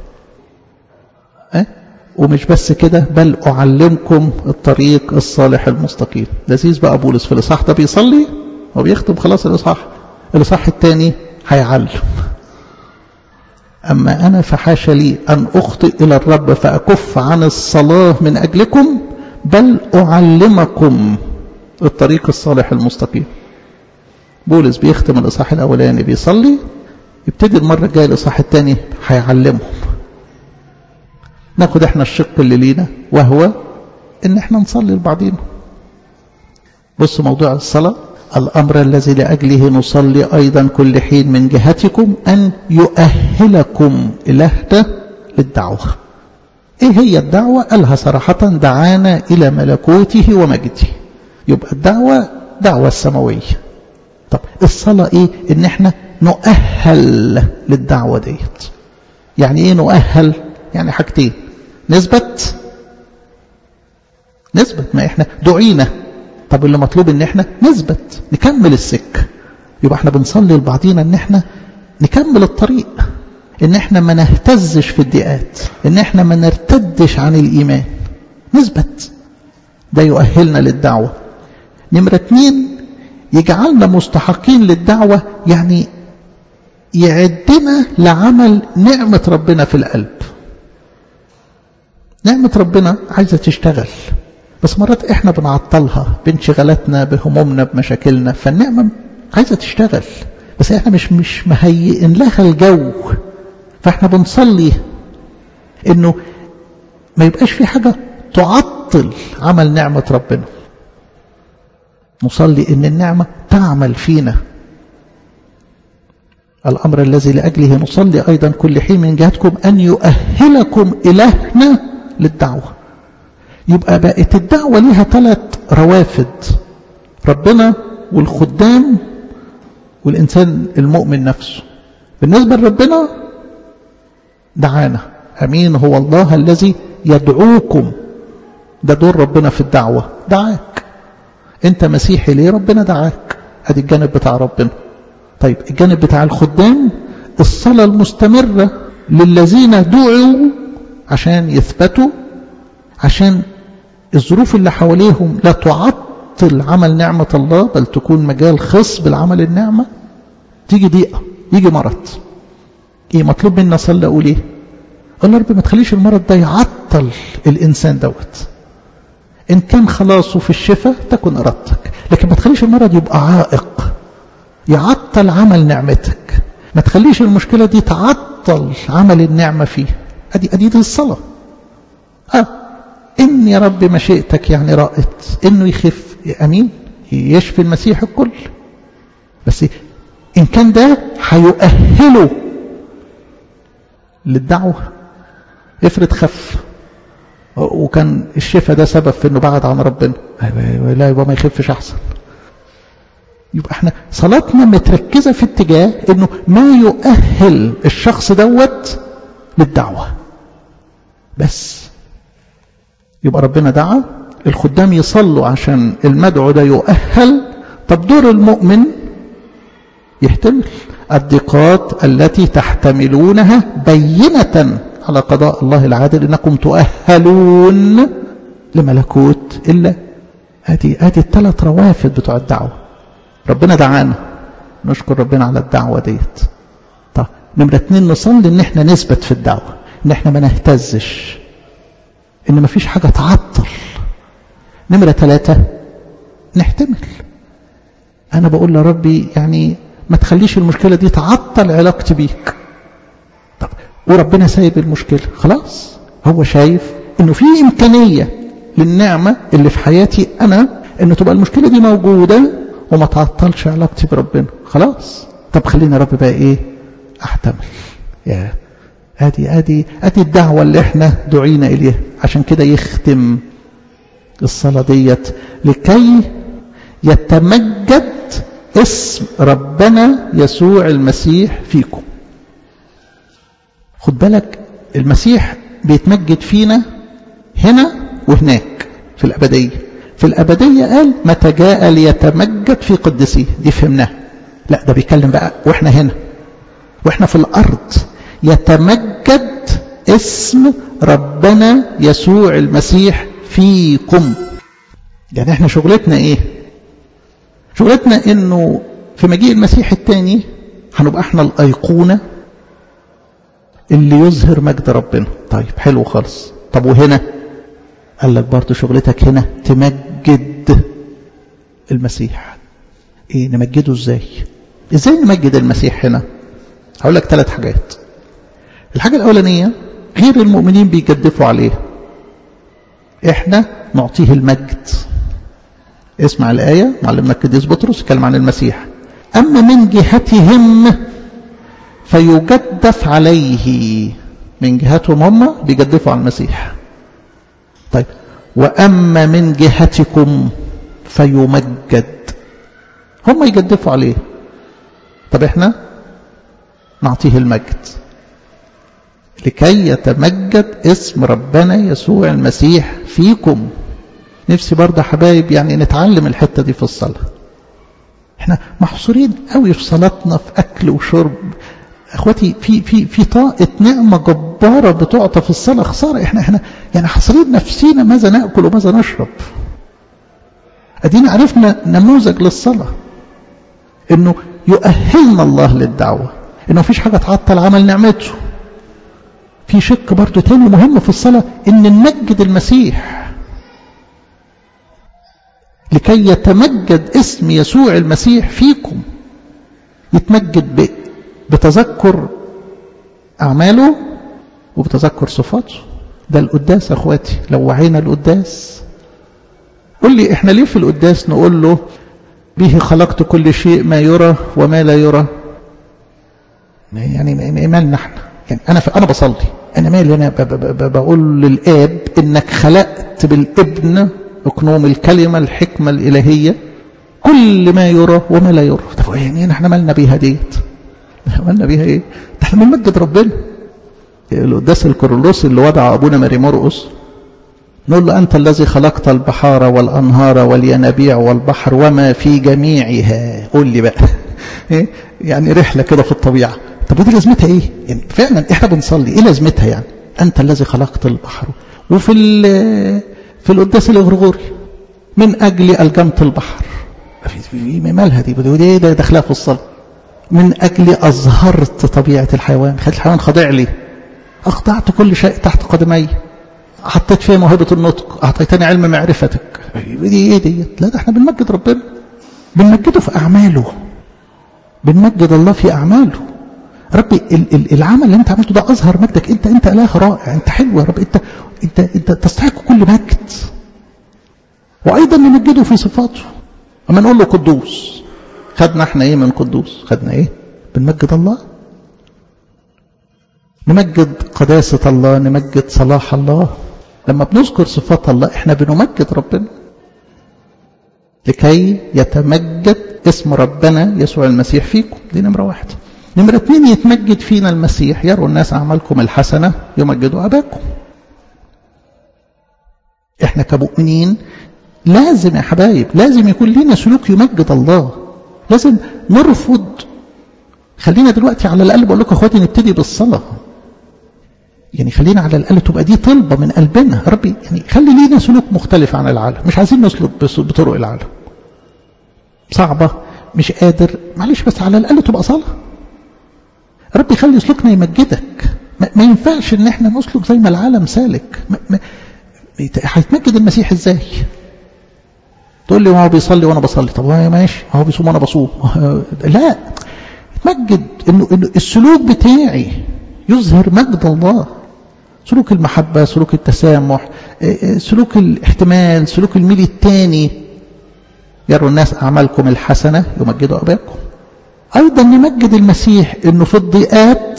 أه؟ ومش بس كده بل أعلمكم الطريق الصالح المستقيم لذيذ بقى بولس في الإصحاح ده بيصلي وبيختم خلاص الإصحاح الإصحاح الثاني هيعلم أما أنا فحاش لي أن أخطئ إلى الرب فأكف عن الصلاة من أجلكم بل أعلمكم الطريق الصالح المستقيم بولس بيختم الإصحاح الأولاني بيصلي يبتدي المرة الجاية الإصحاح الثاني هيعلمهم ناخد احنا الشق اللي لينا وهو ان احنا نصلي لبعضينا بص موضوع الصلاة الأمر الذي لأجله نصلي أيضا كل حين من جهتكم أن يؤهلكم إلهنا للدعوة إيه هي الدعوة؟ قالها صراحة دعانا إلى ملكوته ومجده يبقى الدعوة دعوة السماوية طب الصلاة إيه؟ إن احنا نؤهل للدعوة ديت يعني إيه نؤهل؟ يعني حاجتين نثبت نثبت ما احنا دعينا طب اللي مطلوب ان احنا نثبت نكمل السك يبقى احنا بنصلي لبعضينا ان احنا نكمل الطريق ان احنا ما نهتزش في الضيقات ان احنا ما نرتدش عن الايمان نثبت ده يؤهلنا للدعوة نمرة اتنين يجعلنا مستحقين للدعوة يعني يعدنا لعمل نعمة ربنا في القلب نعمة ربنا عايزة تشتغل بس مرات احنا بنعطلها بانشغالاتنا بهمومنا بمشاكلنا فالنعمة عايزة تشتغل بس احنا مش مش مهيئين لها الجو فاحنا بنصلي انه ما يبقاش في حاجة تعطل عمل نعمة ربنا نصلي ان النعمة تعمل فينا الأمر الذي لأجله نصلي أيضا كل حين من جهتكم أن يؤهلكم إلهنا للدعوة يبقى بقت الدعوة لها ثلاث روافد ربنا والخدام والإنسان المؤمن نفسه بالنسبة لربنا دعانا أمين هو الله الذي يدعوكم ده دور ربنا في الدعوة دعاك انت مسيحي ليه ربنا دعاك ادي الجانب بتاع ربنا طيب الجانب بتاع الخدام الصلاة المستمرة للذين دعوا عشان يثبتوا عشان الظروف اللي حواليهم لا تعطل عمل نعمة الله بل تكون مجال خص بالعمل النعمة تيجي ضيقة يجي مرض ايه مطلوب منا صلى اقول ايه قال رب ما تخليش المرض ده يعطل الانسان دوت ان كان خلاصه في الشفاء تكن ارادتك لكن ما تخليش المرض يبقى عائق يعطل عمل نعمتك ما تخليش المشكلة دي تعطل عمل النعمة فيه ادي ادي دي الصلاة اه ان يا رب مشيئتك يعني رأت انه يخف امين يشفي المسيح الكل بس ان كان ده هيؤهله للدعوة افرض خف وكان الشفاء ده سبب في انه بعد عن ربنا لا يبقى ما يخفش احسن يبقى احنا صلاتنا متركزة في اتجاه انه ما يؤهل الشخص دوت للدعوة بس يبقى ربنا دعا الخدام يصلوا عشان المدعو ده يؤهل طب دور المؤمن يحتمل الضيقات التي تحتملونها بينة على قضاء الله العادل انكم تؤهلون لملكوت الا ادي ادي الثلاث روافد بتوع الدعوه ربنا دعانا نشكر ربنا على الدعوه ديت طب نمره اتنين نصلي ان احنا نثبت في الدعوه ان احنا ما نهتزش ان ما فيش حاجه تعطل نمره ثلاثه نحتمل انا بقول لربي يعني ما تخليش المشكله دي تعطل علاقتي بيك طب وربنا سايب المشكله خلاص هو شايف انه في امكانيه للنعمه اللي في حياتي انا ان تبقى المشكله دي موجوده وما تعطلش علاقتي بربنا خلاص طب خلينا رب بقى ايه احتمل يا ادي ادي ادي الدعوه اللي احنا دعينا اليها عشان كده يختم الصلاه ديت لكي يتمجد اسم ربنا يسوع المسيح فيكم خد بالك المسيح بيتمجد فينا هنا وهناك في الأبدية في الأبدية قال متى جاء ليتمجد في قدسيه دي فهمناها لا ده بيتكلم بقى واحنا هنا واحنا في الأرض يتمجد اسم ربنا يسوع المسيح فيكم يعني احنا شغلتنا ايه شغلتنا انه في مجيء المسيح الثاني هنبقى احنا الايقونه اللي يظهر مجد ربنا طيب حلو خالص طب وهنا قال لك برضه شغلتك هنا تمجد المسيح ايه نمجده ازاي ازاي نمجد المسيح هنا هقول لك ثلاث حاجات الحاجه الاولانيه غير المؤمنين بيجدفوا عليه احنا نعطيه المجد اسمع الآية معلمنا القديس بطرس يتكلم عن المسيح أما من جهتهم فيجدف عليه من جهتهم هم بيجدفوا على المسيح طيب وأما من جهتكم فيمجد هم يجدفوا عليه طب احنا نعطيه المجد لكي يتمجد اسم ربنا يسوع المسيح فيكم نفسي برضه حبايب يعني نتعلم الحتة دي في الصلاة احنا محصورين قوي في صلاتنا في أكل وشرب اخواتي في في في طاقة نعمة جبارة بتعطى في الصلاة خسارة احنا احنا يعني حاصرين نفسينا ماذا ناكل وماذا نشرب ادينا عرفنا نموذج للصلاة انه يؤهلنا الله للدعوة انه مفيش حاجة تعطل عمل نعمته في شق برضه تاني مهم في الصلاة ان نمجد المسيح لكي يتمجد اسم يسوع المسيح فيكم يتمجد بتذكر أعماله وبتذكر صفاته ده القداس يا اخواتي لو وعينا القداس قل لي احنا ليه في القداس نقول له به خلقت كل شيء ما يرى وما لا يرى يعني مالنا احنا يعني انا انا بصلي انا مالي انا بقول للاب انك خلقت بالابن اقنوم الكلمة الحكمة الإلهية كل ما يرى وما لا يرى طب يعني احنا مالنا بيها ديت عملنا بيها ايه ده احنا بنمجد ربنا القداس الكورولوس اللي وضع ابونا ماري مرقس نقول له أنت الذي خلقت البحار والأنهار والينابيع والبحر وما في جميعها قول لي بقى يعني رحلة كده في الطبيعة طب ودي لازمتها ايه يعني فعلا احنا بنصلي ايه لازمتها يعني أنت الذي خلقت البحر وفي في القداس الغرغوري من أجل ألجمت البحر مالها دي ودي ده داخلها في الصلاة من أجل أظهرت طبيعة الحيوان خليت الحيوان خاضع لي أخضعت كل شيء تحت قدمي حطيت فيها موهبة النطق أعطيتني علم معرفتك دي إيه دي لا ده احنا بنمجد ربنا بنمجده في أعماله بنمجد الله في أعماله ربي العمل اللي انت عملته ده أظهر مجدك انت انت إله رائع انت حلو يا رب انت انت انت تستحق كل مجد وأيضا نمجده في صفاته أما نقول له قدوس خدنا احنا ايه من قدوس خدنا ايه بنمجد الله نمجد قداسة الله نمجد صلاح الله لما بنذكر صفات الله احنا بنمجد ربنا لكي يتمجد اسم ربنا يسوع المسيح فيكم دي نمرة واحدة نمرة اتنين يتمجد فينا المسيح يروا الناس أعمالكم الحسنة يمجدوا أباكم احنا كمؤمنين لازم يا حبايب لازم يكون لنا سلوك يمجد الله لازم نرفض خلينا دلوقتي على الأقل بقول لكم اخواتي نبتدي بالصلاة يعني خلينا على الأقل تبقى دي طلبة من قلبنا ربي يعني خلي لينا سلوك مختلف عن العالم مش عايزين نسلك بطرق العالم صعبة مش قادر معلش بس على الأقل تبقى صلاة ربي خلي سلوكنا يمجدك ما, ما ينفعش ان احنا نسلك زي ما العالم سالك ما ما هيتمجد المسيح ازاي تقول لي ما هو بيصلي وانا بصلي طب ماشي هو بيصوم وانا بصوم لا يتمجد انه انه السلوك بتاعي يظهر مجد الله سلوك المحبة سلوك التسامح سلوك الاحتمال سلوك الميل الثاني يروا الناس أعمالكم الحسنة يمجدوا أباكم أيضا نمجد المسيح أنه في الضيقات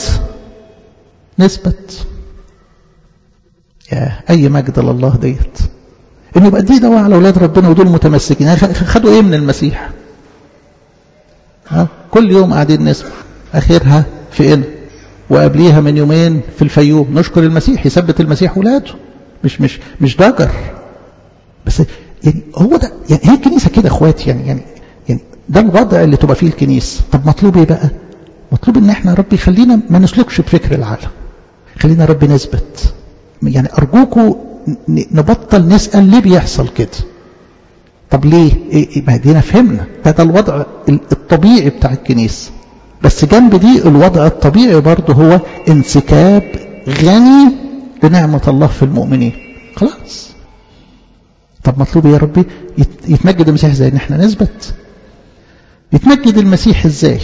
نثبت يا أي مجد لله ديت أنه يبقى دي دواء على أولاد ربنا ودول متمسكين خدوا إيه من المسيح ها؟ كل يوم قاعدين نسمع آخرها في إنا وقبليها من يومين في الفيوم نشكر المسيح يثبت المسيح ولاده مش مش مش ضجر بس يعني هو ده يعني هي الكنيسه كده اخواتي يعني يعني يعني ده الوضع اللي تبقى فيه الكنيسه طب مطلوب ايه بقى؟ مطلوب ان احنا ربي خلينا ما نسلكش بفكر العالم خلينا ربي نثبت يعني ارجوكوا نبطل نسال ليه بيحصل كده طب ليه؟ إيه ما دينا فهمنا ده ده الوضع الطبيعي بتاع الكنيسه بس جنب دي الوضع الطبيعي برضه هو انسكاب غني لنعمة الله في المؤمنين خلاص طب مطلوب يا ربي يتمجد المسيح ازاي ان احنا نثبت يتمجد المسيح ازاي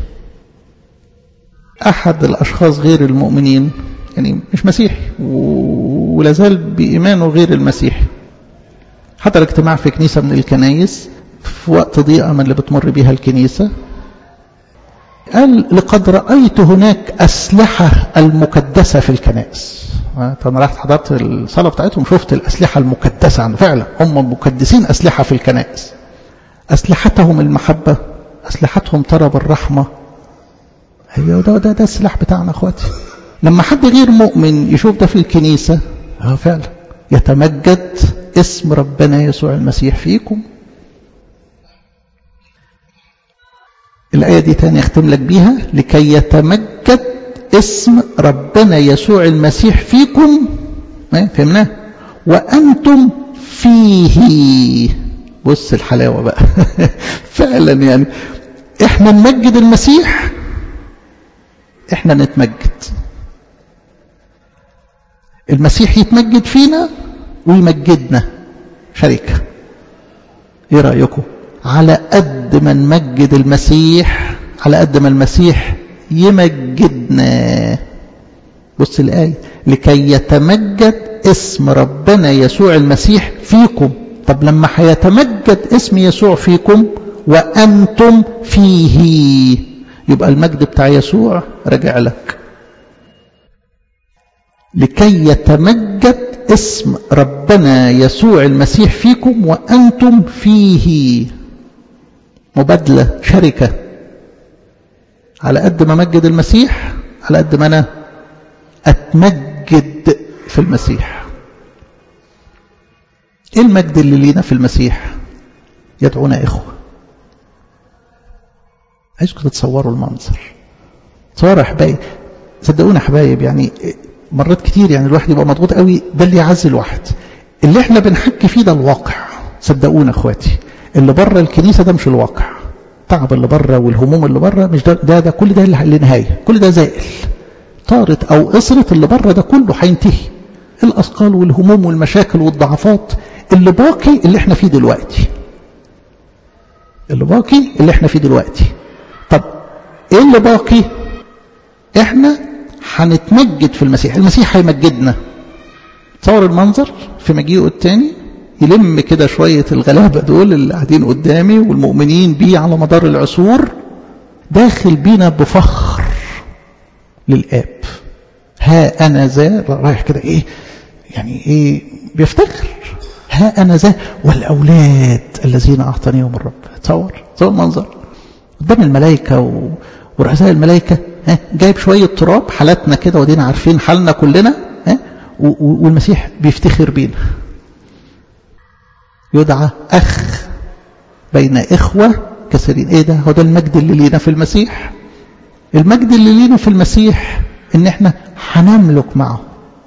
احد الاشخاص غير المؤمنين يعني مش مسيحي ولا زال بايمانه غير المسيحي حضر اجتماع في كنيسه من الكنايس في وقت ضيقه من اللي بتمر بيها الكنيسه قال لقد رأيت هناك أسلحة المكدسة في الكنائس أنا رحت حضرت الصلاة بتاعتهم شفت الأسلحة المكدسة عنه فعلا هم مكدسين أسلحة في الكنائس أسلحتهم المحبة أسلحتهم طلب الرحمة هي ده, ده, ده السلاح بتاعنا أخواتي لما حد غير مؤمن يشوف ده في الكنيسة اه فعلا يتمجد اسم ربنا يسوع المسيح فيكم الآية دي تاني أختم لك بيها لكي يتمجد اسم ربنا يسوع المسيح فيكم فهمناه وأنتم فيه بص الحلاوة بقى فعلا يعني احنا نمجد المسيح احنا نتمجد المسيح يتمجد فينا ويمجدنا شركة ايه رأيكم على قد ما نمجد المسيح على قد ما المسيح يمجدنا بص الآية لكي يتمجد اسم ربنا يسوع المسيح فيكم طب لما هيتمجد اسم يسوع فيكم وأنتم فيه يبقى المجد بتاع يسوع رجع لك لكي يتمجد اسم ربنا يسوع المسيح فيكم وأنتم فيه مبادلة شركة على قد ما مجد المسيح على قد ما أنا أتمجد في المسيح ايه المجد اللي لينا في المسيح يدعونا إخوة عايزكم تتصوروا المنظر تصوروا يا أحبايب صدقونا يا حبايب يعني مرات كتير يعني الواحد يبقى مضغوط قوي ده اللي يعزي الواحد اللي احنا بنحكي فيه ده الواقع صدقونا اخواتي اللي بره الكنيسه ده مش الواقع التعب اللي بره والهموم اللي بره مش ده ده, ده كل ده اللي نهايه كل ده زائل طارت او قصرت اللي بره ده كله هينتهي الاثقال والهموم والمشاكل والضعفات اللي باقي اللي احنا فيه دلوقتي اللي باقي اللي احنا فيه دلوقتي طب ايه اللي باقي احنا هنتمجد في المسيح المسيح هيمجدنا تصور المنظر في مجيئه الثاني يلم كده شوية الغلابة دول اللي قاعدين قدامي والمؤمنين بيه على مدار العصور داخل بينا بفخر للآب ها أنا ذا رايح كده إيه يعني إيه بيفتخر ها أنا ذا والأولاد الذين أعطانيهم الرب تصور تصور المنظر قدام الملائكة و... ورؤساء الملائكة ها جايب شوية تراب حالاتنا كده ودينا عارفين حالنا كلنا ها والمسيح بيفتخر بينا يدعى أخ بين إخوة كثيرين إيه ده هو ده المجد اللي لينا في المسيح المجد اللي لينا في المسيح إن إحنا هنملك معه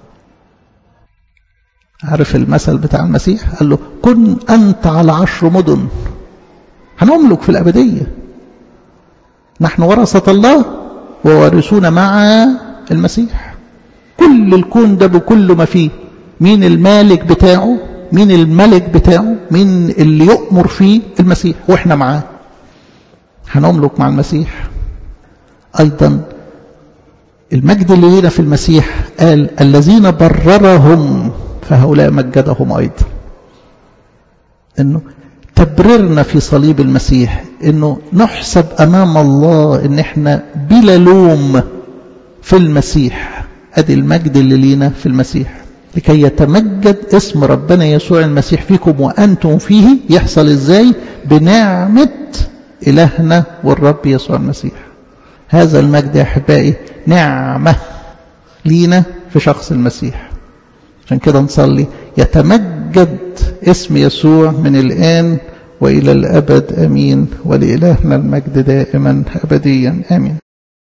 عارف المثل بتاع المسيح قال له كن أنت على عشر مدن هنملك في الأبدية نحن ورثة الله ووارثون مع المسيح كل الكون ده بكل ما فيه مين المالك بتاعه مين الملك بتاعه مين اللي يؤمر فيه المسيح واحنا معاه هنملك مع المسيح ايضا المجد اللي لينا في المسيح قال الذين بررهم فهؤلاء مجدهم ايضا انه تبررنا في صليب المسيح انه نحسب امام الله ان احنا بلا لوم في المسيح ادي المجد اللي لينا في المسيح لكي يتمجد اسم ربنا يسوع المسيح فيكم وانتم فيه يحصل ازاي بنعمه الهنا والرب يسوع المسيح هذا المجد يا احبائي نعمه لينا في شخص المسيح عشان كده نصلي يتمجد اسم يسوع من الآن وإلى الأبد أمين ولإلهنا المجد دائما أبديا آمين